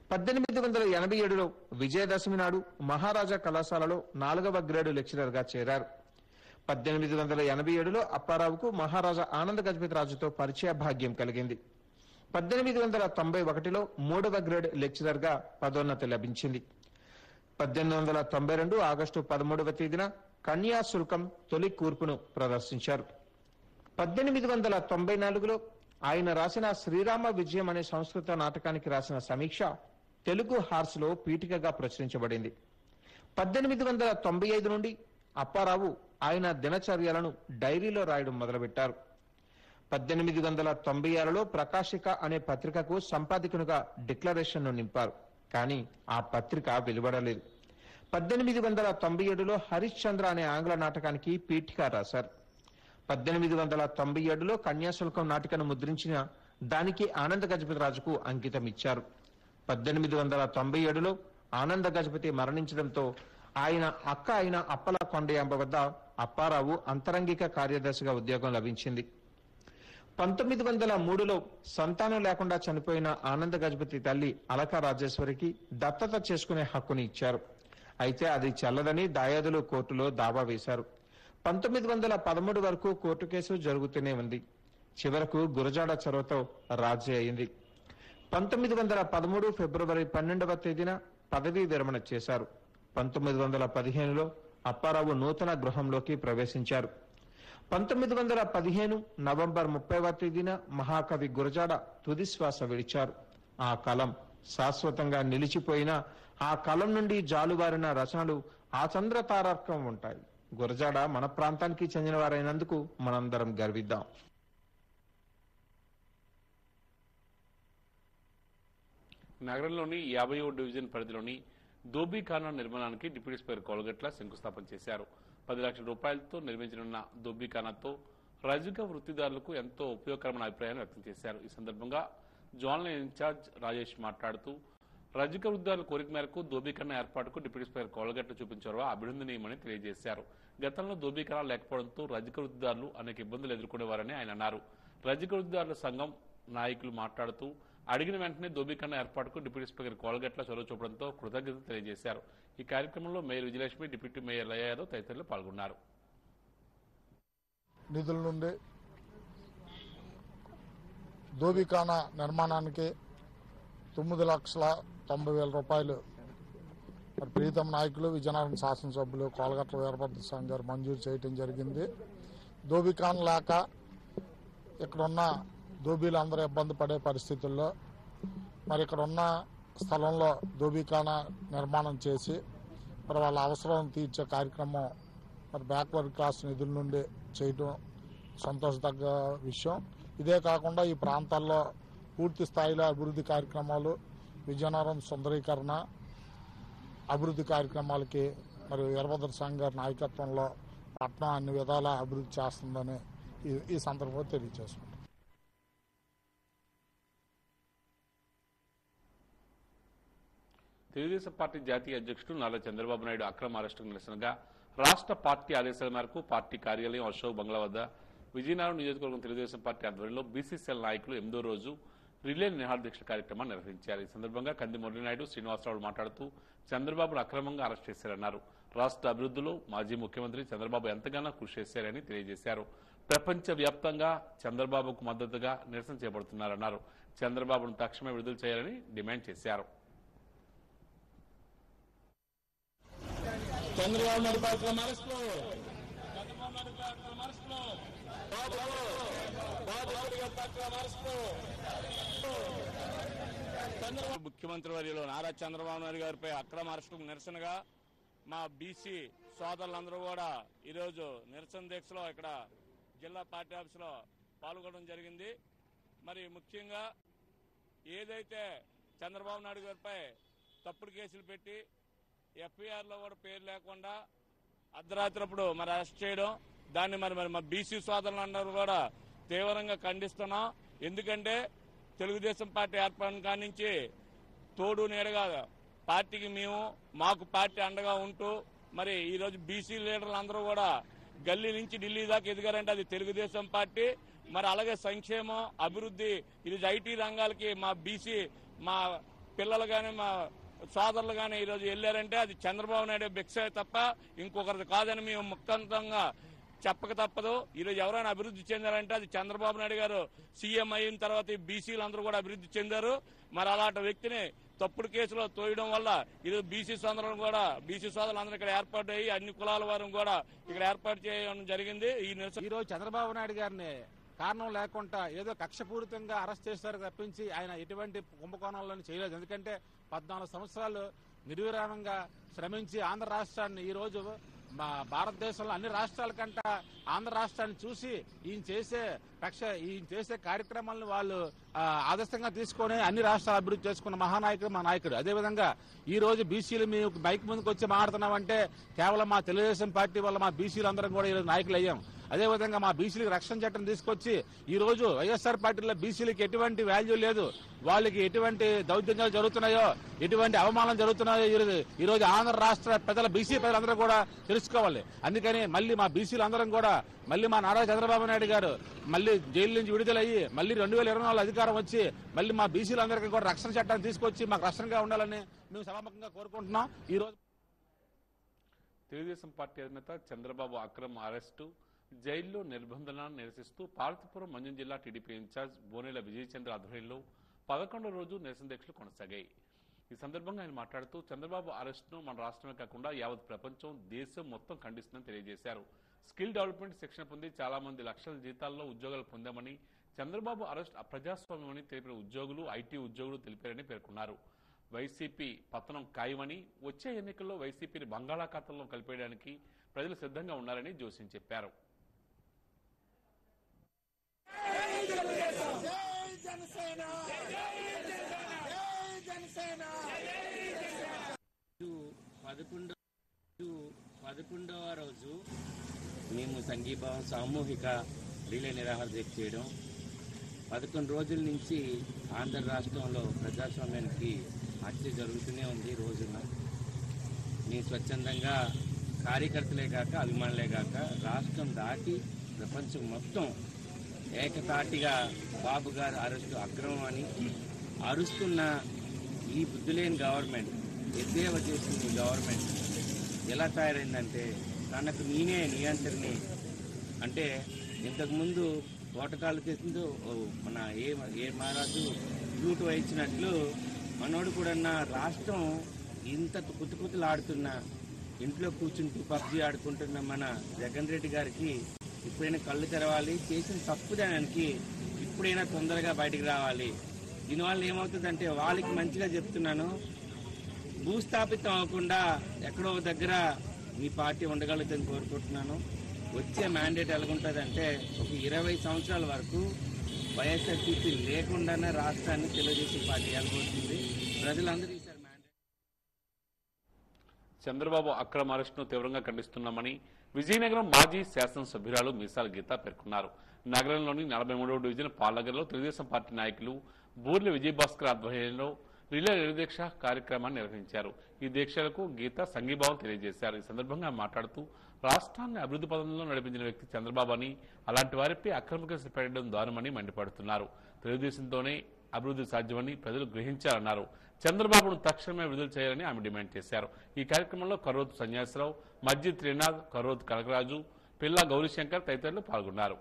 పద్దెనిమిది వందల ఎనభై ఏడులో విజయదశమి నాడు మహారాజా కళాశాలలో నాలుగవ గ్రేడు లెక్చరర్ గా చేరారు పద్దెనిమిది వందల ఎనభై ఏడులో అప్పారావుకు మహారాజా ఆనంద గజపతి రాజుతో పరిచయ భాగ్యం కలిగింది పద్దెనిమిది వందల తొంభై ఒకటిలో మూడవ గ్రేడ్ లెక్చరర్ గా పదోన్నతి లభించింది పద్దెనిమిది వందల తొంభై రెండు ఆగస్టు పదమూడవ తేదీన కన్యాశుల్కం తొలి కూర్పును ప్రదర్శించారు పద్దెనిమిది వందల తొంభై నాలుగులో ఆయన రాసిన శ్రీరామ విజయం అనే సంస్కృత నాటకానికి రాసిన సమీక్ష తెలుగు హార్స్ లో పీఠికగా ప్రచురించబడింది పద్దెనిమిది వందల తొంభై ఐదు నుండి అప్పారావు ఆయన దినచర్యలను డైరీలో రాయడం మొదలుపెట్టారు పద్దెనిమిది వందల తొంభై ఆరులో ప్రకాశిక అనే పత్రికకు సంపాదకునిగా డిక్లరేషన్ను నింపారు కానీ ఆ పత్రిక వెలువడలేదు పద్దెనిమిది వందల తొంభై ఏడులో హరిశ్చంద్ర అనే ఆంగ్ల నాటకానికి పీఠిక రాశారు పద్దెనిమిది వందల తొంభై ఏడులో కన్యాశుల్కం నాటికను ముద్రించిన దానికి ఆనంద గజపతి రాజుకు అంకితం ఇచ్చారు పద్దెనిమిది వందల తొంభై ఏడులో ఆనంద గజపతి మరణించడంతో ఆయన అక్క అయిన అప్పల కొండయాంబ వద్ద అప్పారావు అంతరంగిక కార్యదర్శిగా ఉద్యోగం లభించింది పంతొమ్మిది వందల మూడులో సంతానం లేకుండా చనిపోయిన ఆనంద గజపతి తల్లి అలక రాజేశ్వరికి దత్తత చేసుకునే హక్కుని ఇచ్చారు అయితే అది చెల్లదని దాయాదులు కోర్టులో దావా వేశారు పంతొమ్మిది వందల పదమూడు వరకు కోర్టు కేసు జరుగుతూనే ఉంది చివరకు గురజాడ చొరవతో రాజీ అయింది పంతొమ్మిది వందల పదమూడు ఫిబ్రవరి పన్నెండవ తేదీన పదవీ విరమణ చేశారు పంతొమ్మిది వందల పదిహేనులో అప్పారావు నూతన గృహంలోకి ప్రవేశించారు పంతొమ్మిది వందల పదిహేను నవంబర్ ముప్పైవ తేదీన మహాకవి గురజాడ తుది శ్వాస విడిచారు ఆ కలం శాశ్వతంగా నిలిచిపోయిన ఆ కలం నుండి జాలువారిన రచనలు ఆ చంద్ర తారార్కం ఉంటాయి గురజాడ మన ప్రాంతానికి చెందినవారైనందుకు మనందరం గర్విద్దాం నగరంలోని యాభై డివిజన్ పరిధిలోని దోబీఖానా నిర్మాణానికి డిప్యూటీ స్పీకర్ కోలగట్ల శంకుస్థాపన చేశారు పది లక్షల రూపాయలతో నిర్మించనున్న దోబీఖానాతో రజక వృత్తిదారులకు ఎంతో ఉపయోగకరమైన అభిప్రాయాన్ని వ్యక్తం చేశారు ఈ సందర్భంగా జోనల్ ఇన్ఛార్జ్ రాజేష్ మాట్లాడుతూ రజక వృత్తిదారుల కోరిక మేరకు దోబీఖానా ఏర్పాటుకు డిప్యూటీ స్పీకర్ కోలగట్ల చూపించిన చొరవ అభినందనీయమని తెలియజేశారు గతంలో దోబీఖానా లేకపోవడంతో రజక వృత్తిదారులు అనేక ఇబ్బందులు ఎదుర్కొనేవారని ఆయన అన్నారు రజక వృత్తిదారుల సంఘం నాయకులు మాట్లాడుతూ అడిగిన వెంటనే దోబీకన్నా ఏర్పాటుకు డిప్యూటీ స్పీకర్ కోలగట్ల చొరవ చూపడంతో కృతజ్ఞతలు తెలియజేశారు ఈ కార్యక్రమంలో mayor Vijayalakshmi deputy mayor Laya Yadav తదితరులు పాల్గొన్నారు నిధుల నుండి దోబికానా నిర్మాణానికి తొమ్మిది లక్షల తొంభై వేల రూపాయలు మరి ప్రీతం నాయకులు విజయనగరం శాసనసభ్యులు కోలగట్ల వీరభద్ర స్వామి గారు మంజూరు చేయటం జరిగింది దోబికాన్ లేక ఇక్కడున్న దోబీలు అందరూ ఇబ్బంది పడే పరిస్థితుల్లో మరి ఇక్కడ ఉన్న స్థలంలో దోబికానా నిర్మాణం చేసి మరి వాళ్ళ అవసరం తీర్చే కార్యక్రమం మరి బ్యాక్వర్డ్ క్లాస్ నిధుల నుండి చేయటం సంతోషదగ్గ విషయం ఇదే కాకుండా ఈ ప్రాంతాల్లో పూర్తి స్థాయిలో అభివృద్ధి కార్యక్రమాలు విజయనగరం సుందరీకరణ అభివృద్ధి కార్యక్రమాలకి మరి వీరభద్ర స్వామి గారి నాయకత్వంలో పట్నం అన్ని విధాల అభివృద్ధి చేస్తుందని ఈ- ఈ సందర్భంగా తెలియజేస్తున్నాం తెలుగుదేశం పార్టీ జాతీయ అధ్యక్షుడు నారా చంద్రబాబు నాయుడు అక్రమ అరెస్టుకు నిరసనగా రాష్ట్ర పార్టీ ఆదేశాల మేరకు పార్టీ కార్యాలయం అశోక్ బంగ్లా వద్ద విజయనగరం నియోజకవర్గం తెలుగుదేశం పార్టీ ఆధ్వర్యంలో బీసీసీఎల్ నాయకులు ఎనిమిదో రోజు రిలే నిహారదీక్ష కార్యక్రమాన్ని నిర్వహించారు ఈ సందర్భంగా కంది మురళీనాయుడు శ్రీనివాసరావు మాట్లాడుతూ చంద్రబాబును అక్రమంగా అరెస్ట్ చేశారన్నారు రాష్ట్ర అభివృద్ధిలో మాజీ ముఖ్యమంత్రి చంద్రబాబు ఎంతగానో కృషి చేశారని తెలియజేశారు ప్రపంచ వ్యాప్తంగా చంద్రబాబుకు మద్దతుగా నిరసన చేపడుతున్నారన్నారు చంద్రబాబును తక్షణమే విడుదల చేయాలని డిమాండ్ చేశారు చంద్రబాబు నాయుడు పార్టీలో అరెస్టులు చంద్రబాబు నాయుడు పార్టీలో అరెస్టులు బాబు బాబు నాయుడు గారి పార్టీలో అరెస్టులు చంద్రబాబు ముఖ్యమంత్రి వర్యులు నారా చంద్రబాబు నాయుడు గారిపై అక్రమ అరెస్టుకు నిరసనగా మా బీసీ సోదరులందరూ కూడా ఈరోజు నిరసన దీక్షలో ఇక్కడ జిల్లా పార్టీ ఆఫీసులో పాల్గొనడం జరిగింది మరి ముఖ్యంగా ఏదైతే చంద్రబాబు నాయుడు గారిపై తప్పుడు కేసులు పెట్టి ఎఫ్ఐఆర్ లో కూడా పేరు లేకుండా అర్ధరాత్రప్పుడు మరి అరెస్ట్ చేయడం దాన్ని మరి మరి మా బీసీ సోదరులందరూ కూడా తీవ్రంగా ఖండిస్తున్నాం ఎందుకంటే తెలుగుదేశం పార్టీ ఏర్పడిన కాడి నుంచి తోడు నీడగా పార్టీకి మేము మాకు పార్టీ అండగా ఉంటూ మరి ఈ రోజు బీసీ లీడర్లు అందరూ కూడా గల్లీ నుంచి ఢిల్లీ దాకా ఎదిగారంటే అది తెలుగుదేశం పార్టీ మరి అలాగే సంక్షేమం అభివృద్ధి ఇది ఐటీ రంగాలకి మా బీసీ మా పిల్లలు కానీ మా సోదరులు కానీ ఈరోజు వెళ్ళారంటే అది చంద్రబాబు నాయుడు భిక్ష తప్ప ఇంకొకరిది కాదని మేము ముక్తంతంగా చెప్పక తప్పదు ఈరోజు ఎవరైనా అభివృద్ధి చెందారంటే అది చంద్రబాబు నాయుడు గారు సీఎం అయిన తర్వాత ఈ బీసీలు అందరూ కూడా అభివృద్ధి చెందారు మరి అలాంటి వ్యక్తిని తప్పుడు కేసులో తోయడం వల్ల ఈరోజు బీసీ సోదరులు కూడా బీసీ సోదరులు అందరూ ఇక్కడ ఏర్పాటు అయ్యి అన్ని కులాల వారు కూడా ఇక్కడ ఏర్పాటు చేయడం జరిగింది ఈ నిరసన ఈ రోజు చంద్రబాబు నాయుడు గారిని కారణం లేకుండా ఏదో కక్షపూరితంగా అరెస్ట్ చేశారు తప్పించి ఆయన ఎటువంటి కుంభకోణాలను చేయలేదు ఎందుకంటే పద్నాలుగు సంవత్సరాలు నిర్విరామంగా శ్రమించి ఆంధ్ర రాష్ట్రాన్ని ఈ రోజు మా భారతదేశంలో అన్ని రాష్ట్రాల కంట ఆంధ్ర రాష్ట్రాన్ని చూసి ఈయన చేసే రక్ష ఈయన చేసే కార్యక్రమాలను వాళ్ళు ఆ, ఆదర్శంగా తీసుకొని అన్ని రాష్ట్రాలు అభివృద్ధి చేసుకున్న మహానాయకుడు మా నాయకుడు అదేవిధంగా ఈ రోజు బీసీలు మేము బైక్ ముందుకు వచ్చి మాట్లాడుతున్నామంటే కేవలం మా తెలుగుదేశం పార్టీ వల్ల మా బీసీలు అందరం కూడా ఈరోజు నాయకులు అయ్యాం అదేవిధంగా మా బీసీలకు రక్షణ చట్టం తీసుకొచ్చి ఈ రోజు వైఎస్ఆర్ పార్టీలో బీసీలకు ఎటువంటి వాల్యూ లేదు వాళ్ళకి ఎటువంటి దౌర్జన్యాలు జరుగుతున్నాయో ఎటువంటి అవమానం జరుగుతున్నాయో ఈరోజు ఈ రోజు ఆంధ్ర రాష్ట్ర ప్రజల బీసీ ప్రజలందరూ కూడా తెలుసుకోవాలి అందుకని మళ్ళీ మా బీసీలు అందరం కూడా మళ్ళీ మా నారా చంద్రబాబు నాయుడు గారు మళ్ళీ జైలు నుంచి విడుదలయ్యి మళ్ళీ రెండు వేల ఇరవై నాలుగు అధికారం వచ్చి మళ్ళీ మా బీసీలందరికీ కూడా రక్షణ చట్టాన్ని తీసుకొచ్చి మాకు రక్షణగా ఉండాలని మేము సభాముఖంగా కోరుకుంటున్నాం ఈ రోజు తెలుగుదేశం పార్టీ అధినేత చంద్రబాబు అక్రమ అరెస్టు జైల్లో నిర్బంధనాన్ని నిరసిస్తూ పార్వతీపురం మంజం జిల్లా టీడీపీ ఇన్ఛార్జ్ బోనేల విజయచంద్ర ఆధ్వర్యంలో పదకొండో రోజు నిరసన దీక్షలు కొనసాగాయి ఈ సందర్భంగా ఆయన మాట్లాడుతూ చంద్రబాబు అరెస్టును మన రాష్ట్రమే కాకుండా యావత్ ప్రపంచం దేశం మొత్తం ఖండిస్తుందని తెలియజేశారు స్కిల్ డెవలప్మెంట్ శిక్షణ పొంది చాలా మంది లక్షల జీతాల్లో ఉద్యోగాలు పొందామని చంద్రబాబు అరెస్ట్ అప్రజాస్వామ్యమని తెలిపిన ఉద్యోగులు ఐటీ ఉద్యోగులు తెలిపారని పేర్కొన్నారు వైసీపీ పతనం ఖాయమని వచ్చే ఎన్నికల్లో వైసీపీని బంగాళాఖాతంలో కలిపేయడానికి ప్రజలు సిద్ధంగా ఉన్నారని జోసిన్ చెప్పారు పదకొండవ పదకొండవ రోజు మేము సంఘీభావం సామూహిక రిలే నిరాహార దీక్ష చేయడం పదకొండు రోజుల నుంచి ఆంధ్ర రాష్ట్రంలో ప్రజాస్వామ్యానికి హత్య జరుగుతూనే ఉంది రోజున మేము స్వచ్ఛందంగా కార్యకర్తలే కాక అభిమానులే కాక రాష్ట్రం దాటి ప్రపంచం మొత్తం ఏకతాటిగా బాబు గారు అరెస్టు అక్రమం అని అరుస్తున్న ఈ బుద్ధులేని గవర్నమెంట్ ఎద్దేవా చేసిన ఈ గవర్నమెంట్ ఎలా తయారైందంటే తనకు నేనే నియంత్రణని అంటే ఇంతకుముందు తోటకాలు చేసిందో ఓ మన ఏ ఏ మహారాజు ఫ్లూట్ వాయించినట్లు మనోడు కూడా రాష్ట్రం ఇంత కుతుకుతులాడుతున్న ఇంట్లో కూర్చుంటూ పబ్జి ఆడుకుంటున్న మన జగన్ రెడ్డి గారికి ఇప్పుడైనా కళ్ళు తెరవాలి చేసిన తప్పుదానికి ఇప్పుడైనా తొందరగా బయటికి రావాలి దీనివల్ల ఏమవుతుందంటే వాళ్ళకి మంచిగా చెప్తున్నాను భూస్థాపితం అవ్వకుండా ఎక్కడో ఒక దగ్గర మీ పార్టీ ఉండగలుగుతుందని కోరుకుంటున్నాను వచ్చే మ్యాండేట్ ఎలాగుంటుందంటే ఒక ఇరవై సంవత్సరాల వరకు వైఎస్ఆర్సీపీ లేకుండానే రాష్ట్రాన్ని తెలుగుదేశం పార్టీ వెళ్ళబోతుంది ప్రజలందరూ ఈసారి మ్యాండేట్ చంద్రబాబు అక్రమ అరెస్టును తీవ్రంగా ఖండిస్తున్నామని విజయనగరం మాజీ శాసనసభ్యురాలు మీసాల గీత పేర్కొన్నారు నగరంలోని నలభై మూడవ డివిజన్ పాలగర్లో తెలుగుదేశం పార్టీ నాయకులు బూర్లి విజయభాస్కర్ ఆధ్వర్యంలో రిలే నిరదీక్ష కార్యక్రమాన్ని నిర్వహించారు ఈ దీక్షలకు గీత సంఘీభావం తెలియజేశారు ఈ సందర్భంగా మాట్లాడుతూ రాష్ట్రాన్ని అభివృద్ధి పదంలో నడిపించిన వ్యక్తి చంద్రబాబు అని అలాంటి వారిపై అక్రమ కేసులు పెట్టడం దారుణమని మండిపడుతున్నారు తెలుగుదేశంతోనే అభివృద్ధి సాధ్యమని ప్రజలు గ్రహించారన్నారు చంద్రబాబును తక్షణమే విడుదల చేయాలని ఆమె డిమాండ్ చేశారు ఈ కార్యక్రమంలో కరోతు సన్యాసరావు మజ్జి త్రినాథ్ కరోతు కనకరాజు పిల్లా గౌరీశంకర్ తదితరులు పాల్గొన్నారు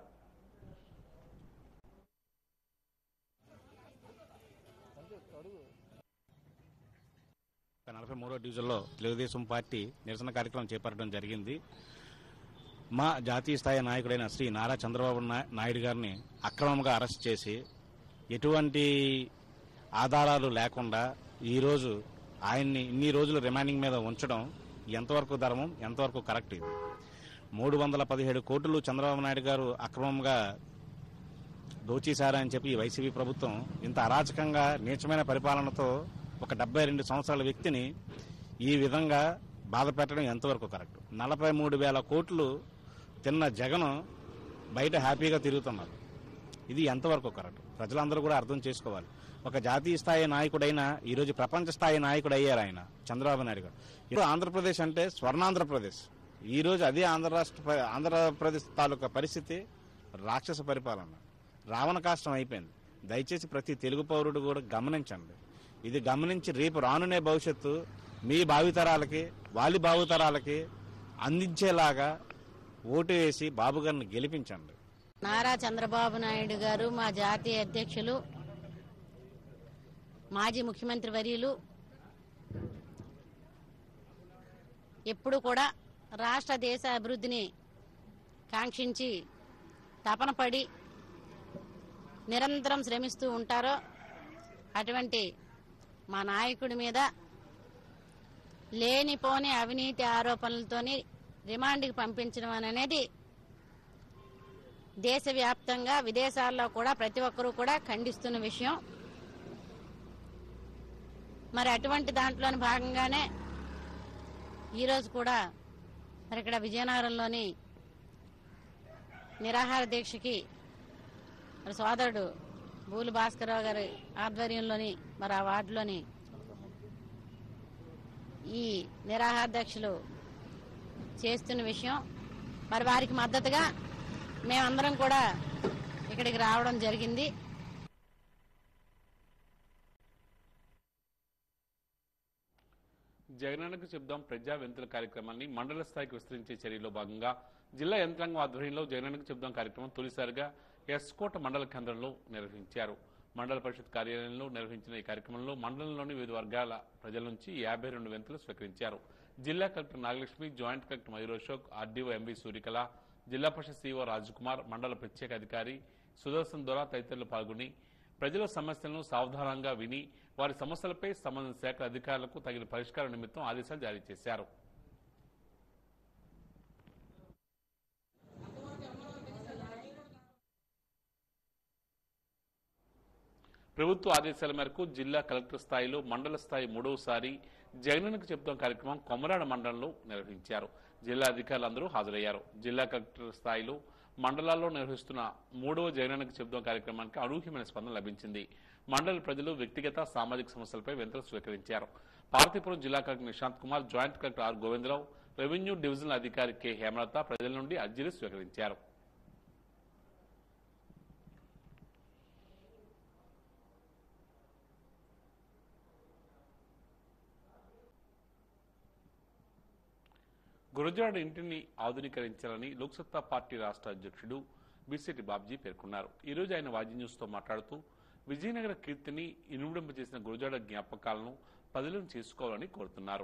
నలభై మూడో డివిజన్లో తెలుగుదేశం పార్టీ నిరసన కార్యక్రమం చేపట్టడం జరిగింది మా జాతీయ స్థాయి నాయకుడైన శ్రీ నారా చంద్రబాబు నా- నాయుడు గారిని అక్రమంగా అరెస్ట్ చేసి ఎటువంటి ఆధారాలు లేకుండా ఈరోజు ఆయన్ని ఇన్ని రోజులు రిమాండింగ్ మీద ఉంచడం ఎంతవరకు ధర్మం ఎంతవరకు కరెక్ట్ ఇది మూడు వందల పదిహేడు కోట్లు చంద్రబాబు నాయుడు గారు అక్రమంగా దోచేశారని చెప్పి ఈ వైసీపీ ప్రభుత్వం ఇంత అరాచకంగా నీచమైన పరిపాలనతో ఒక డెబ్బై రెండు సంవత్సరాల వ్యక్తిని ఈ విధంగా బాధ పెట్టడం ఎంతవరకు కరెక్ట్ నలభై మూడు వేల కోట్లు తిన్న జగన్ బయట హ్యాపీగా తిరుగుతున్నారు ఇది ఎంతవరకు కరెక్ట్ ప్రజలందరూ కూడా అర్థం చేసుకోవాలి ఒక జాతీయ స్థాయి నాయకుడైన ఈరోజు ప్రపంచ స్థాయి నాయకుడు అయ్యారు ఆయన చంద్రబాబు నాయుడు గారు ఇప్పుడు ఆంధ్రప్రదేశ్ అంటే స్వర్ణాంధ్రప్రదేశ్ ఈ రోజు అదే ఆంధ్ర రాష్ట్ర ప- ఆంధ్రప్రదేశ్ తాలూకా పరిస్థితి రాక్షస పరిపాలన రావణ కాష్టం అయిపోయింది దయచేసి ప్రతి తెలుగు పౌరుడు కూడా గమనించండి ఇది గమనించి రేపు రానునే భవిష్యత్తు మీ భావితరాలకి వాళ్ళ భావితరాలకి అందించేలాగా ఓటు వేసి బాబు గారిని గెలిపించండి నారా చంద్రబాబు నాయుడు గారు మా జాతీయ అధ్యక్షులు మాజీ ముఖ్యమంత్రి వర్యులు ఎప్పుడు కూడా రాష్ట్ర దేశ అభివృద్ధిని కాంక్షించి తపన పడి నిరంతరం శ్రమిస్తూ ఉంటారో అటువంటి మా నాయకుడి మీద లేనిపోని అవినీతి ఆరోపణలతోని రిమాండ్కి పంపించడం అనేది దేశవ్యాప్తంగా విదేశాల్లో కూడా ప్రతి ఒక్కరూ కూడా ఖండిస్తున్న విషయం మరి అటువంటి దాంట్లోని భాగంగానే ఈరోజు కూడా మరి ఇక్కడ విజయనగరంలోని నిరాహార దీక్షకి మరి సోదరుడు బూలి భాస్కరరావు గారి ఆధ్వర్యంలోని మరి ఆ వార్డులోని ఈ నిరాహార దీక్షలు చేస్తున్న విషయం మరి వారికి మద్దతుగా మేమందరం కూడా ఇక్కడికి రావడం జరిగింది జగనన్నకు చెప్దాం ప్రజా వెంతుల కార్యక్రమాన్ని మండల స్థాయికి విస్తరించే చర్యలో భాగంగా జిల్లా యంత్రాంగం ఆధ్వర్యంలో జగనన్నకు చెప్దాం కార్యక్రమం తొలిసారిగా ఎస్కోట మండల కేంద్రంలో నిర్వహించారు మండల పరిషత్ కార్యాలయంలో నిర్వహించిన ఈ కార్యక్రమంలో మండలంలోని వివిధ వర్గాల ప్రజల నుంచి యాభై రెండు వెంతులు స్వీకరించారు జిల్లా collector Nagalakshmi joint collector Mayur Ashok RDO MV Suryakala జిల్లా పరిషత్ సీఓ రాజ్కుమార్ మండల ప్రత్యేక అధికారి సుదర్శన్ దొర తదితరులు పాల్గొని ప్రజల సమస్యలను సావధానంగా విని వారి సమస్యలపై సంబంధిత శాఖల అధికారులకు తగిన పరిష్కారం నిమిత్తం ఆదేశాలు జారీ చేశారు ప్రభుత్వ ఆదేశాల మేరకు జిల్లా కలెక్టర్ స్థాయిలో మండల స్థాయి మూడవసారి జగనన్నకు చెప్తాం కార్యక్రమం కొమరాడ మండలంలో నిర్వహించారు జిల్లా అధికారులందరూ హాజరయ్యారు జిల్లా కలెక్టర్ స్థాయిలో మండలాల్లో నిర్వహిస్తున్న మూడవ జగనన్నకు చెప్తాం కార్యక్రమానికి అనూహ్యమైన స్పందన లభించింది మండల ప్రజలు వ్యక్తిగత సామాజిక సమస్యలపై వెంతలు స్వీకరించారు పార్వతీపురం జిల్లా collector Nishant Kumar joint collector R Govindarao revenue divisional అధికారి కె హేమలత ప్రజల నుండి అర్జీలు స్వీకరించారు గురజాడ ఇంటిని ఆధునీకరించాలని లోక్సత్తా పార్టీ రాష్ట్ర అధ్యక్షుడు బిసిటి బాబ్జీ పేర్కొన్నారు ఈ రోజు ఆయన వాజీ న్యూస్తో మాట్లాడుతూ విజయనగర కీర్తిని ఇనుమడింపజేసిన గురజాడ జ్ఞాపకాలను పదిలం చేసుకోవాలని కోరుతున్నారు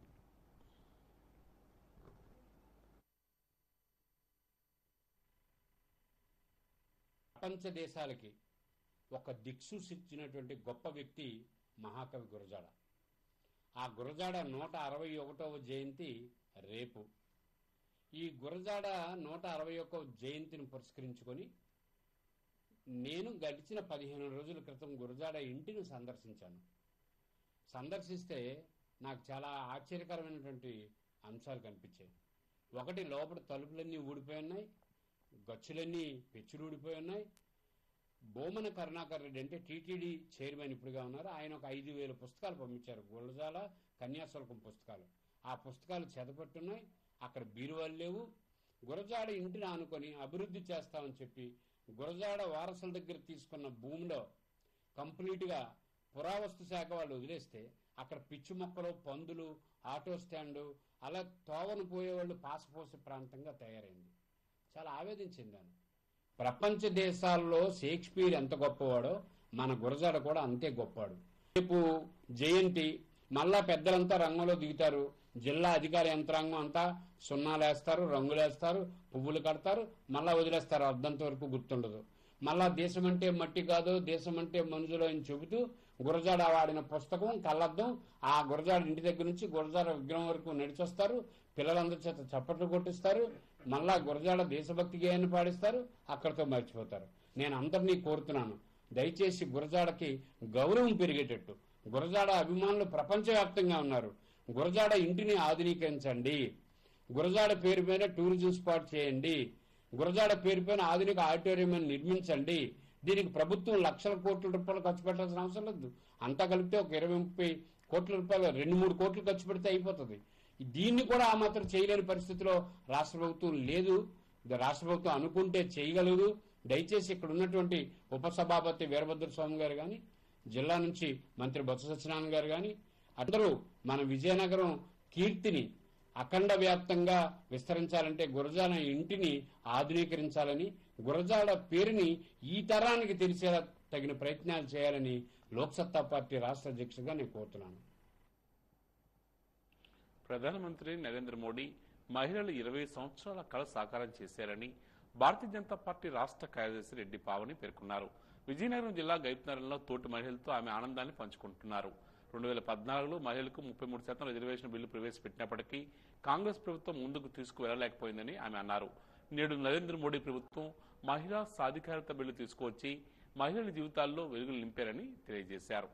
ప్రపంచ దేశాలకి ఒక దిక్సూచిచ్చినటువంటి గొప్ప వ్యక్తి మహాకవి గురజాడ ఆ గురజాడ నూట అరవై ఒకటవ జయంతి రేపు ఈ గురజాడ నూట అరవై ఒకటవ జయంతిని పురస్కరించుకొని నేను గడిచిన పదిహేను రోజుల క్రితం గురజాడ ఇంటిని సందర్శించాను సందర్శిస్తే నాకు చాలా ఆశ్చర్యకరమైనటువంటి అంశాలు కనిపించాయి ఒకటి లోపల తలుపులన్నీ ఊడిపోయి ఉన్నాయి గచ్చులన్నీ పెచ్చులు ఊడిపోయి ఉన్నాయి బోమన కరుణాకర్ రెడ్డి అంటే టీటీడీ చైర్మన్ ఇప్పుడుగా ఉన్నారు ఆయన ఒక ఐదు వేల పుస్తకాలు పంపించారు గురజాల కన్యాశుల్కం పుస్తకాలు ఆ పుస్తకాలు చెదపట్టున్నాయి అక్కడ బీరువాలు లేవు గురజాడ ఇంటిని ఆనుకొని అభివృద్ధి చేస్తామని చెప్పి గురజాడ వారసుల దగ్గర తీసుకున్న భూమిలో కంప్లీట్గా పురావస్తు శాఖ వాళ్ళు వదిలేస్తే అక్కడ పిచ్చి మొక్కలు పందులు ఆటో స్టాండు అలా తోవను పోయేవాళ్ళు పాసపోసే ప్రాంతంగా తయారైంది చాలా ఆవేదన చెందాను ప్రపంచ దేశాల్లో షేక్స్పియర్ ఎంత గొప్పవాడో మన గురజాడ కూడా అంతే గొప్పవాడు రేపు జయంతి మళ్ళా పెద్దలంతా రంగంలో దిగుతారు జిల్లా అధికార యంత్రాంగం అంతా సున్నాలేస్తారు రంగులేస్తారు పువ్వులు కడతారు మళ్ళా వదిలేస్తారు అర్ధంత వరకు గుర్తుండదు మళ్ళా దేశం అంటే మట్టి కాదు దేశం అంటే మనుషులు అని చెబుతూ గురజాడ వాడిన పుస్తకం కళ్ళద్దం ఆ గురజాడ ఇంటి దగ్గర నుంచి గురజాడ విగ్రహం వరకు నడిచొస్తారు పిల్లలందరి చేత చప్పట్లు కొట్టిస్తారు మళ్ళా గురజాడ దేశభక్తి గేయాన్ని పాడిస్తారు అక్కడితో మర్చిపోతారు నేను అందరినీ కోరుతున్నాను దయచేసి గురజాడకి గౌరవం పెరిగేటట్టు గురజాడ అభిమానులు ప్రపంచవ్యాప్తంగా ఉన్నారు గురజాడ ఇంటిని ఆధునీకరించండి గురజాడ పేరు పైన టూరిజం స్పాట్ చేయండి గురజాడ పేరు పైన ఆధునిక ఆడిటోరియం నిర్మించండి దీనికి ప్రభుత్వం లక్షల కోట్ల రూపాయలు ఖర్చు పెట్టాల్సిన అవసరం లేదు అంతా కలిపితే ఒక ఇరవై ముప్పై కోట్ల రూపాయలు రెండు మూడు కోట్లు ఖర్చు పెడితే అయిపోతుంది దీన్ని కూడా ఆ మాత్రం చేయలేని పరిస్థితిలో రాష్ట్ర ప్రభుత్వం లేదు ఇది రాష్ట్ర ప్రభుత్వం అనుకుంటే చేయగలదు దయచేసి ఇక్కడ ఉన్నటువంటి ఉపసభాపతి వీరభద్ర స్వామి గారు కానీ జిల్లా నుంచి మంత్రి బొత్స సత్యనారాయణ గారు కానీ అందరూ మన విజయనగరం కీర్తిని అఖండ వ్యాప్తంగా విస్తరించాలంటే గురజాల ఇంటిని ఆధునీకరించాలని గురజాల పేరుని ఈ తరానికి తెలిసేలా తగిన ప్రయత్నాలు చేయాలని లోక్సత్తా పార్టీ రాష్ట్ర అధ్యక్షుడిగా నేను కోరుతున్నాను ప్రధానమంత్రి నరేంద్ర మోడీ మహిళలు ఇరవై సంవత్సరాల కళ సాకారం చేశారని భారతీయ జనతా పార్టీ రాష్ట్ర కార్యదర్శి రెడ్డి పావని పేర్కొన్నారు విజయనగరం జిల్లా గైపునగరంలో తోటి మహిళలతో ఆమె ఆనందాన్ని పంచుకుంటున్నారు రెండు వేల పద్నాలుగులో మహిళలకు ముప్పై మూడు శాతం రిజర్వేషన్ బిల్లు ప్రవేశపెట్టినప్పటికీ కాంగ్రెస్ ప్రభుత్వం ముందుకు తీసుకువెళ్లలేకపోయిందని ఆమె అన్నారు నేడు నరేంద్ర మోడీ ప్రభుత్వం మహిళా సాధికారత బిల్లు తీసుకువచ్చి మహిళల జీవితాల్లో వెలుగులు నింపారని తెలియజేశారు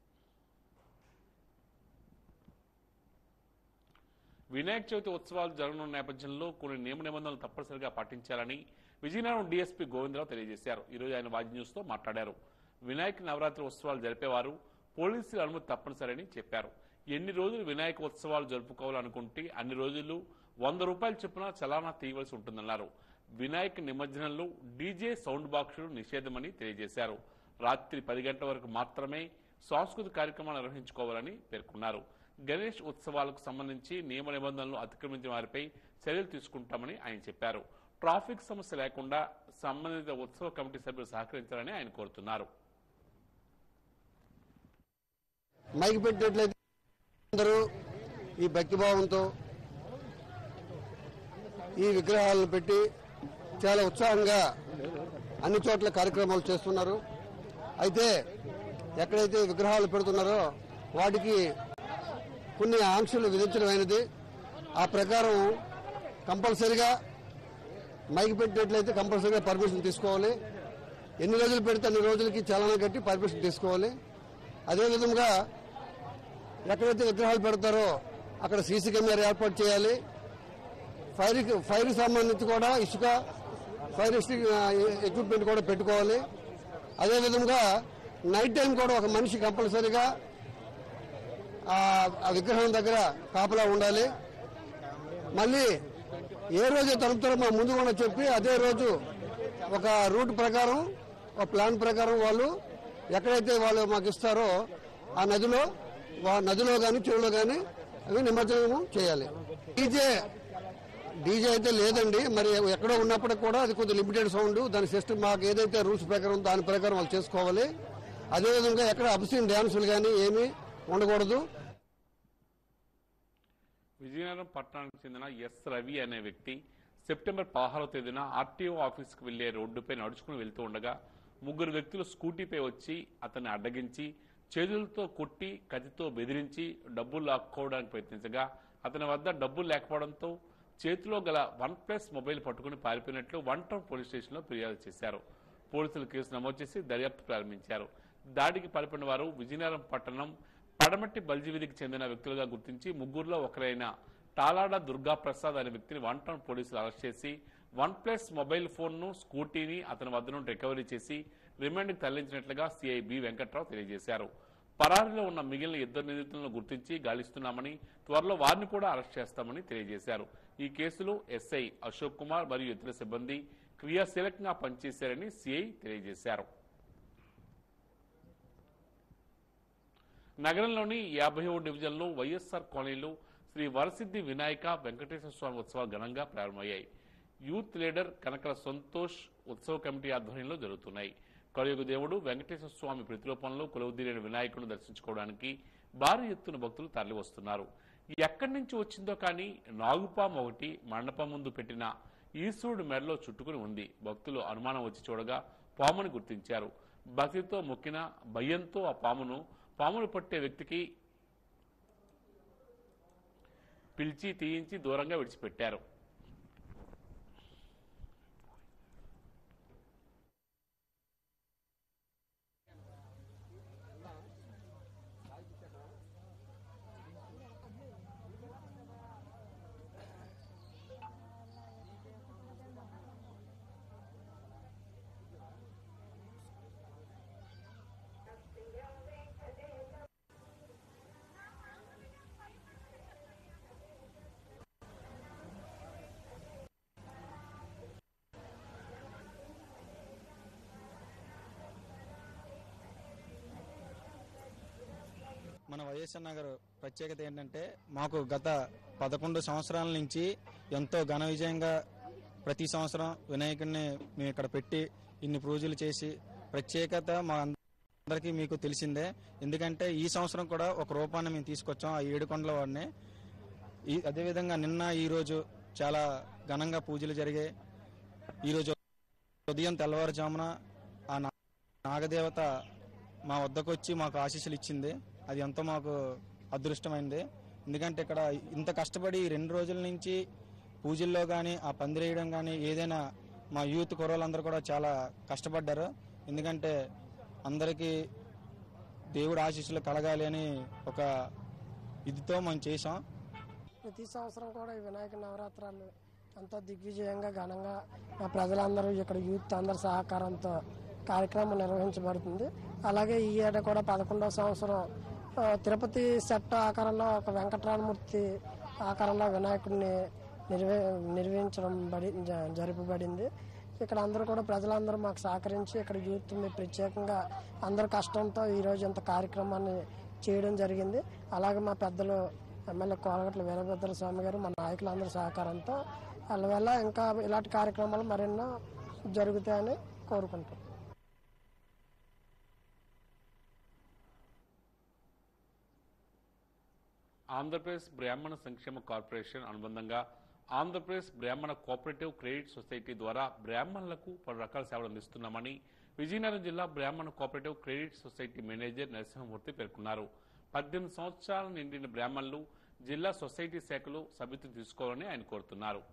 వినాయక చవితి ఉత్సవాలు జరగనున్న నేపథ్యంలో కొన్ని నియమ నిబంధనలు తప్పనిసరిగా పాటించాలని విజయనగరం డీఎస్పీ గోవిందరావు తెలియజేశారు ఈరోజు ఆయన వాజీ న్యూస్ తో మాట్లాడారు వినాయక నవరాత్రి ఉత్సవాలు జరిపేవారు పోలీసుల అనుమతి తప్పనిసరని చెప్పారు ఎన్ని రోజులు వినాయక ఉత్సవాలు జరుపుకోవాలనుకుంటే అన్ని రోజులు వంద రూపాయల చొప్పున చలానా తీయవలసి ఉంటుందన్నారు వినాయక నిమజ్జనంలో డీజే సౌండ్ బాక్సులు నిషేధమని తెలియజేశారు రాత్రి పది గంటల వరకు మాత్రమే సాంస్కృతిక కార్యక్రమాలు నిర్వహించుకోవాలని పేర్కొన్నారు గణేష్ ఉత్సవాలకు సంబంధించి నియమ నిబంధనలు అతిక్రమించిన వారిపై చర్యలు తీసుకుంటామని ఆయన చెప్పారు ట్రాఫిక్ సమస్య లేకుండా సంబంధిత ఉత్సవ కమిటీ సభ్యులు సహకరించాలని ఆయన కోరుతున్నారు మైక్ పెట్టినట్లయితే అందరూ ఈ భక్తిభావంతో ఈ విగ్రహాలను పెట్టి చాలా ఉత్సాహంగా అన్ని చోట్ల కార్యక్రమాలు చేస్తున్నారు అయితే ఎక్కడైతే విగ్రహాలు పెడుతున్నారో వాటికి కొన్ని ఆంక్షలు విధించడమైనది ఆ ప్రకారం కంపల్సరిగా మైక్ పెట్టినట్లయితే కంపల్సరిగా పర్మిషన్ తీసుకోవాలి ఎన్ని రోజులు పెడితే అన్ని రోజులకి చలన కట్టి పర్మిషన్ తీసుకోవాలి అదేవిధంగా ఎక్కడైతే విగ్రహాలు పెడతారో అక్కడ సీసీ కెమెరా ఏర్పాటు చేయాలి ఫైర్ ఫైర్ సంబంధించి కూడా ఇసుక ఫైర్ ఎక్విప్మెంట్ కూడా పెట్టుకోవాలి అదేవిధంగా నైట్ టైం కూడా ఒక మనిషి కంపల్సరీగా ఆ ఆ విగ్రహం దగ్గర కాపలా ఉండాలి మళ్ళీ ఏ రోజు తలుపుతారో మా ముందు కూడా చెప్పి అదే రోజు ఒక రూట్ ప్రకారం ఒక ప్లాన్ ప్రకారం వాళ్ళు ఎక్కడైతే వాళ్ళు మాకు ఇస్తారో ఆ నదిలో వా- నదిలో కానీ చెరువులో కానీ అవి నిమజ్జనం చేయాలి డీజే డీజే అయితే లేదండి మరి ఎక్కడో ఉన్నప్పటికి కూడా అది కొద్దిగా లిమిటెడ్ సౌండ్ దాని సిస్టమ్ మాకు ఏదైతే రూల్స్ ప్రకారం ఉందో దాని ప్రకారం వాళ్ళు చేసుకోవాలి అదేవిధంగా ఎక్కడ అబ్సీన్ డ్యాన్సులు కానీ ఏమీ ఉండకూడదు విజయనగరం పట్టణానికి చెందిన ఎస్ రవి అనే వ్యక్తి సెప్టెంబర్ పదహారవ తేదీన ఆర్టీఓ ఆఫీస్కి వెళ్లే రోడ్డుపై నడుచుకుని వెళ్తూ ఉండగా ముగ్గురు వ్యక్తులు స్కూటీపై వచ్చి అతన్ని అడ్డగించి చేతులతో కొట్టి కత్తితో బెదిరించి డబ్బులు లాక్కోవడానికి ప్రయత్నించగా అతని వద్ద డబ్బులు లేకపోవడంతో చేతిలో గల వన్ ప్లస్ మొబైల్ పట్టుకుని పారిపోయినట్లు వన్ టౌన్ పోలీస్ స్టేషన్లో ఫిర్యాదు చేశారు పోలీసులు కేసు నమోదు చేసి దర్యాప్తు ప్రారంభించారు దాడికి పాల్పడిన వారు విజయనగరం పట్టణం పడమట్టి బల్జీ వీధికి చెందిన వ్యక్తులుగా గుర్తించి ముగ్గురులో ఒకరైన టాలాడ దుర్గా ప్రసాద్ అనే వ్యక్తిని వన్ టౌన్ పోలీసులు అరెస్ట్ చేసి వన్ ప్లస్ మొబైల్ ఫోన్ను స్కూటీని అతని వద్ద నుండి రికవరీ చేసి రిమాండ్కి తరలించినట్లుగా సిఐ బి వెంకట్రావు తెలియజేశారు పరారీలో ఉన్న మిగిలిన ఇద్దరు నిందితులను గుర్తించి గాలిస్తున్నామని త్వరలో వారిని కూడా అరెస్ట్ చేస్తామని తెలియజేశారు ఈ కేసులో ఎస్ఐ అశోక్ కుమార్ మరియు ఇతర సిబ్బంది క్రియాశీలకంగా పనిచేశారని సిఐ తెలియజేశారు నగరంలోని యాభై డివిజన్లో వైఎస్ఆర్ కాలనీలో శ్రీ వరసిద్ధి వినాయక వెంకటేశ్వర స్వామి ఉత్సవాలు ఘనంగా ప్రారంభమయ్యాయి యూత్ లీడర్ కనకల సంతోష్ ఉత్సవ కమిటీ ఆధ్వర్యంలో జరుగుతున్నాయి కలియుగ దేవుడు వెంకటేశ్వర స్వామి ప్రతిరూపంలో కొలువుదీరైన వినాయకుడిని దర్శించుకోవడానికి భారీ ఎత్తున భక్తులు తరలివస్తున్నారు ఎక్కడి నుంచి వచ్చిందో కానీ నాగుపాము ఒకటి మండపం ముందు పెట్టిన ఈశ్వరుడు మెడలో చుట్టుకుని ఉంది భక్తులు అనుమానం వచ్చి చూడగా పాముని గుర్తించారు భక్తితో మొక్కిన భయంతో ఆ పామును పామును పట్టే వ్యక్తికి పిలిచి తీయించి దూరంగా విడిచిపెట్టారు మన వైఎస్ఆర్ నగర్ ప్రత్యేకత ఏంటంటే మాకు గత పదకొండు సంవత్సరాల నుంచి ఎంతో ఘన విజయంగా ప్రతి సంవత్సరం వినాయకుడిని మేము ఇక్కడ పెట్టి ఇన్ని పూజలు చేసి ప్రత్యేకత మా అందరికీ మీకు తెలిసిందే ఎందుకంటే ఈ సంవత్సరం కూడా ఒక రూపాన్ని మేము తీసుకొచ్చాం ఆ ఏడు కొండల వాడిని ఈ అదేవిధంగా నిన్న ఈ రోజు చాలా ఘనంగా పూజలు జరిగాయి ఈరోజు ఉదయం తెల్లవారుజామున ఆ నా- నాగదేవత మా వద్దకు వచ్చి మాకు ఆశీస్సులు ఇచ్చింది అది ఎంతో మాకు అదృష్టమైంది ఎందుకంటే ఇక్కడ ఇంత కష్టపడి ఈ రెండు రోజుల నుంచి పూజల్లో కానీ ఆ పందిరేయడం కానీ ఏదైనా మా యూత్ కుర్రోళ్ళందరూ కూడా చాలా కష్టపడ్డారు ఎందుకంటే అందరికీ దేవుడు ఆశీస్సులు కలగాలి అని ఒక ఇదితో మనం చేసాం ప్రతి సంవత్సరం కూడా ఈ వినాయక నవరాత్రాలు ఎంతో దిగ్విజయంగా ఘనంగా మా ప్రజలందరూ ఇక్కడ యూత్ అందరి సహకారంతో కార్యక్రమం నిర్వహించబడుతుంది అలాగే ఈ ఏట కూడా పదకొండవ సంవత్సరం ఆ, తిరుపతి సెట్ ఆకారంలో ఒక వెంకటరామమూర్తి ఆకారంలో వినాయకుడిని నిర్వహి నిర్వహించడం బడి జ- జరపబడింది ఇక్కడ అందరూ కూడా ప్రజలందరూ మాకు సహకరించి ఇక్కడ యూత్ మీ ప్రత్యేకంగా అందరి కష్టంతో ఈరోజు ఇంత కార్యక్రమాన్ని చేయడం జరిగింది అలాగే మా పెద్దలు ఎమ్మెల్యే కోలగట్ల వీరభద్ర స్వామి గారు మా నాయకులందరి సహకారంతో వల్ల ఇంకా ఇలాంటి కార్యక్రమాలు మరెన్నో జరుగుతాయని కోరుకుంటాం ఆంధ్రప్రదేశ్ బ్రాహ్మణ సంక్షేమ కార్పొరేషన్ అనుబంధంగా ఆంధ్రప్రదేశ్ బ్రాహ్మణ కోఆపరేటివ్ క్రెడిట్ సొసైటీ ద్వారా బ్రాహ్మణులకు పలు రకాల సేవలు అందిస్తున్నామని విజయనగరం జిల్లా బ్రాహ్మణ cooperative credit society manager Narasimhamurthy పేర్కొన్నారు పద్దెనిమిది సంవత్సరాలు నిండిన బ్రాహ్మణులు జిల్లా సొసైటీ శాఖలో సభ్యత్వం తీసుకోవాలని ఆయన కోరుతున్నారు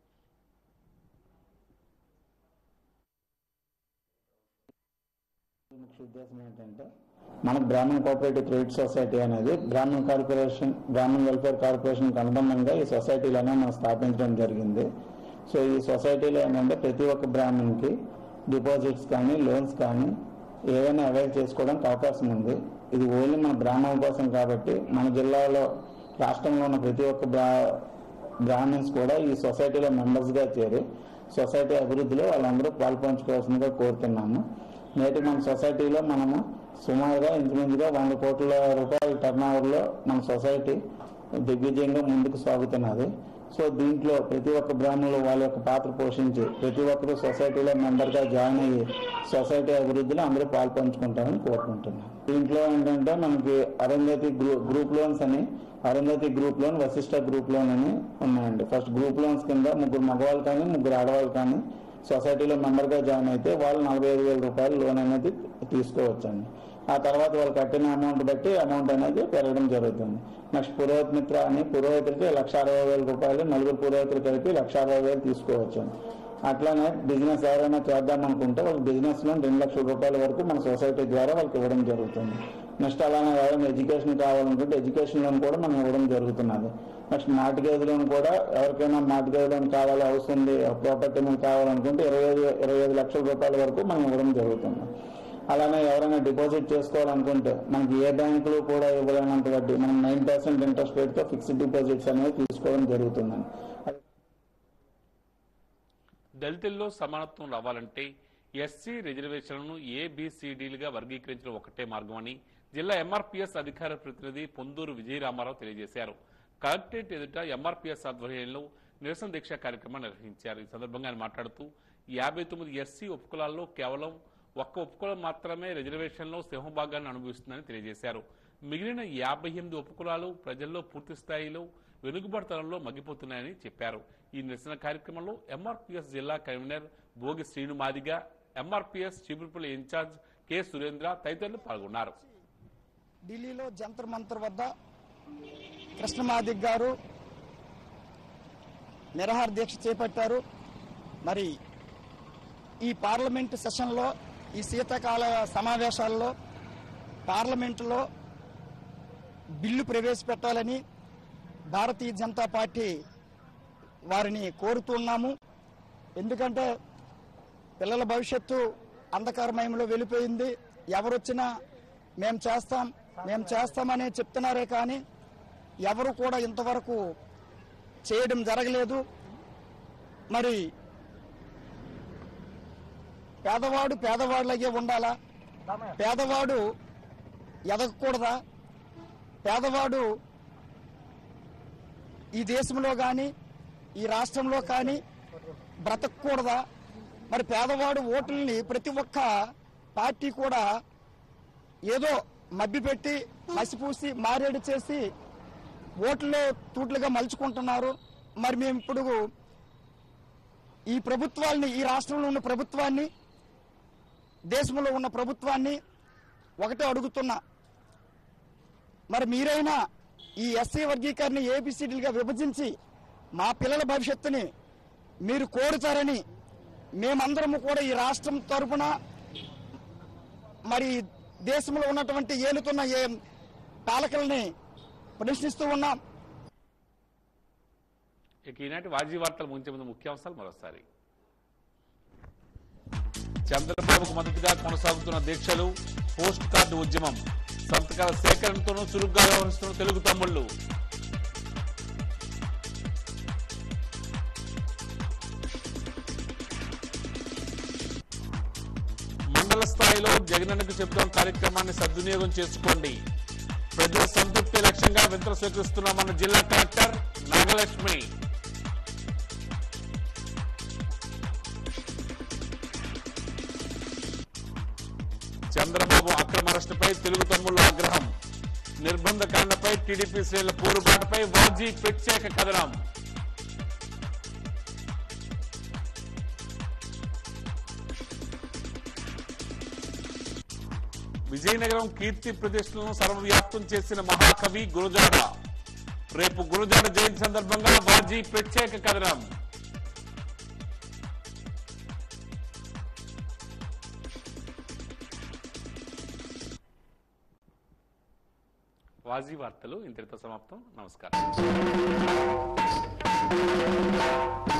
ముఖ్య ఉద్దేశం ఏంటంటే మన బ్రాహ్మణ కోఆపరేటివ్ క్రెడిట్ సొసైటీ అనేది బ్రాహ్మణ కార్పొరేషన్ బ్రాహ్మణ వెల్ఫేర్ కార్పొరేషన్కి అనుబంధంగా ఈ సొసైటీలోనే మనం స్థాపించడం జరిగింది సో ఈ సొసైటీలో ఏంటంటే ప్రతి ఒక్క బ్రాహ్మణ్కి డిపాజిట్స్ కానీ లోన్స్ కానీ ఏవైనా అవైల్ చేసుకోవడానికి అవకాశం ఉంది ఇది ఓన్లీ మన బ్రాహ్మణుల కోసం కాబట్టి మన జిల్లాలో రాష్ట్రంలో ఉన్న ప్రతి ఒక్క బ్రా బ్రాహ్మణ్స్ కూడా ఈ సొసైటీలో మెంబర్స్గా చేరి సొసైటీ అభివృద్ధిలో వాళ్ళందరూ పాల్పంచుకోవాల్సిందిగా కోరుతున్నాము నేటి మన సొసైటీలో మనము సుమారుగా ఇంచుమించుగా వంద కోట్ల రూపాయల టర్న్ ఓవర్లో మన సొసైటీ దిగ్విజయంగా ముందుకు సాగుతున్నది సో దీంట్లో ప్రతి ఒక్క బ్రాహ్మణులు వాళ్ళ యొక్క పాత్ర పోషించి ప్రతి ఒక్కరూ సొసైటీలో మెంబర్గా జాయిన్ అయ్యి సొసైటీ అభివృద్ధిలో అందరూ పాల్పంచుకుంటారని కోరుకుంటున్నాను దీంట్లో ఏంటంటే మనకి అరుంధతి గ్రూ- గ్రూప్ లోన్స్ అని Arundhati group loan Vashishta group loan అని ఉన్నాయండి ఫస్ట్ గ్రూప్ లోన్స్ కింద ముగ్గురు మగవాళ్ళు కానీ ముగ్గురు ఆడవాళ్ళు కానీ సొసైటీలో మెంబర్గా జాయిన్ అయితే వాళ్ళు నలభై ఐదు వేల రూపాయలు లోన్ అనేది తీసుకోవచ్చండి ఆ తర్వాత వాళ్ళు కట్టిన అమౌంట్ బట్టి అమౌంట్ అనేది పెరగడం జరుగుతుంది నెక్స్ట్ పురోహిత మిత్ర అని పురోహితులకి లక్ష అరవై వేల రూపాయలు నలుగురు పురోహితులు కలిపి లక్ష అరవై వేలు తీసుకోవచ్చు అట్లానే బిజినెస్ ఎవరైనా చేద్దాం అనుకుంటే వాళ్ళకి బిజినెస్ లోన్ రెండు లక్షల రూపాయల వరకు మన సొసైటీ ద్వారా వాళ్ళకి ఇవ్వడం జరుగుతుంది నెక్స్ట్ అలానే ఎవరైనా ఎడ్యుకేషన్ కావాలనుకుంటే ఎడ్యుకేషన్ లోన్ కూడా మనం ఇవ్వడం జరుగుతున్నది నెక్స్ట్ మార్టిగేజ్ లోన్ కూడా ఎవరికైనా మార్టిగేజ్ లోన్ కావాలి అవసరం ఉంది ప్రాపర్టీ మీద కావాలనుకుంటే ఇరవై ఐదు ఇరవై ఐదు లక్షల రూపాయల వరకు మనం ఇవ్వడం జరుగుతుంది అలానే ఎవరైనా డిపాజిట్ చేసుకోవాలనుకుంటే మనకి ఏ బ్యాంకులు కూడా ఇవ్వలేనంత వడ్డీ మనం నైన్ పర్సెంట్ ఇంట్రెస్ట్ రేట్తో ఫిక్స్డ్ డిపాజిట్స్ అనేవి తీసుకోవడం జరుగుతుందండి దళితుల్లో సమానత్వం రావాలంటే ఎస్సీ రిజర్వేషన్లను ఏబిసిడీలుగా వర్గీకరించడం ఒకటే మార్గమని జిల్లా ఎంఆర్పీఎస్ అధికార ప్రతినిధి పొందూరు విజయరామారావు తెలియజేశారు కలెక్టరేట్ ఎదుట ఎంఆర్పీఎస్ ఆధ్వర్యంలో నిరసన దీక్ష కార్యక్రమం నిర్వహించారు ఈ సందర్భంగా ఆయన మాట్లాడుతూ యాభై తొమ్మిది ఎస్సీ ఉపకులాల్లో కేవలం ఒక్క ఉపకులం మాత్రమే రిజర్వేషన్లో సింహభాగాన్ని అనుభవిస్తుందని తెలియజేశారు మిగిలిన యాభై ఎనిమిది ఉపకులాలు ప్రజల్లో పూర్తి స్థాయిలో వెనుకబడతనంలో మగ్గిపోతున్నాయని చెప్పారు ఈ నిరసన కార్యక్రమంలో ఎంఆర్పీఎస్ జిల్లా convener Bhogi Srinu Madiga MRPS Cheepurupalli incharge K Surendra తదితరులు పాల్గొన్నారు ఢిల్లీలో జంతర్ మంతర్ వద్ద కృష్ణమాదిక్ గారు నిరాహార దీక్ష చేపట్టారు మరి ఈ పార్లమెంటు సెషన్లో ఈ శీతాకాల సమావేశాల్లో పార్లమెంటులో బిల్లు ప్రవేశపెట్టాలని భారతీయ జనతా పార్టీ వారిని కోరుతున్నాము ఎందుకంటే పిల్లల భవిష్యత్తు అంధకారమయంలో వెళ్ళిపోయింది ఎవరొచ్చినా మేము చేస్తాం మేము చేస్తామనే చెప్తున్నారే కానీ ఎవరు కూడా ఇంతవరకు చేయడం జరగలేదు మరి పేదవాడు పేదవాడిలాగే ఉండాలా పేదవాడు ఎదగకూడదా పేదవాడు ఈ దేశంలో కానీ ఈ రాష్ట్రంలో కానీ బ్రతకూడదా మరి పేదవాడు ఓటుల్ని ప్రతి ఒక్క పార్టీ కూడా ఏదో మభ్యపెట్టి మసిపూసి మారేడు చేసి ఓట్లే తూట్లుగా మలుచుకుంటున్నారు మరి మేము ఇప్పుడు ఈ ప్రభుత్వాల్ని ఈ రాష్ట్రంలో ఉన్న ప్రభుత్వాన్ని దేశంలో ఉన్న ప్రభుత్వాన్ని ఒకటే అడుగుతున్నా మరి మీరైనా ఈ ఎస్సీ వర్గీకరణ ఏబిసిడీలుగా విభజించి మా పిల్లల భవిష్యత్తుని మీరు కోరుతారని మేమందరము కూడా ఈ రాష్ట్రం తరపున మరి దేశంలో ఉన్నటువంటి ఏలుతున్న ఏ పాలకుల్ని ప్రశ్నిస్తూ ఉన్నాం ఇక ఈనాటి వాజీ వార్తలు ముంచే ముందు ముఖ్యాంశాలు మరోసారి చంద్రబాబుకు మద్దతుగా కొనసాగుతున్న దీక్షలు పోస్ట్ కార్డు ఉద్యమం సంతకాల సేకరణతోనూ చురుగ్గా వ్యవహరిస్తున్న తెలుగు తమ్ముళ్ళు మండల స్థాయిలో జగనన్నకు చెబుతాం కార్యక్రమాన్ని సద్వినియోగం చేసుకోండి ప్రజల సంతృప్తి లక్ష్యంగా వింతలు స్వీకరిస్తున్నామన్న జిల్లా కలెక్టర్ నాగలక్ష్మి చంద్రబాబు అక్రమ అరెస్టుపై తెలుగు తమ్ముళ్ల ఆగ్రహం నిర్బంధ కాండపై టీడీపీ శ్రేణుల పోరుబాటుపై వాజీ ప్రత్యేక కథనం విజయనగరం కీర్తి ప్రతిష్టలను సర్వవ్యాప్తం చేసిన మహాకవి గురజాడ రేపు గురజాడ జయంతి సందర్భంగా వాజీ ప్రత్యేక కథనం వాజీ వార్తలు ఇంతటితో సమాప్తం నమస్కారం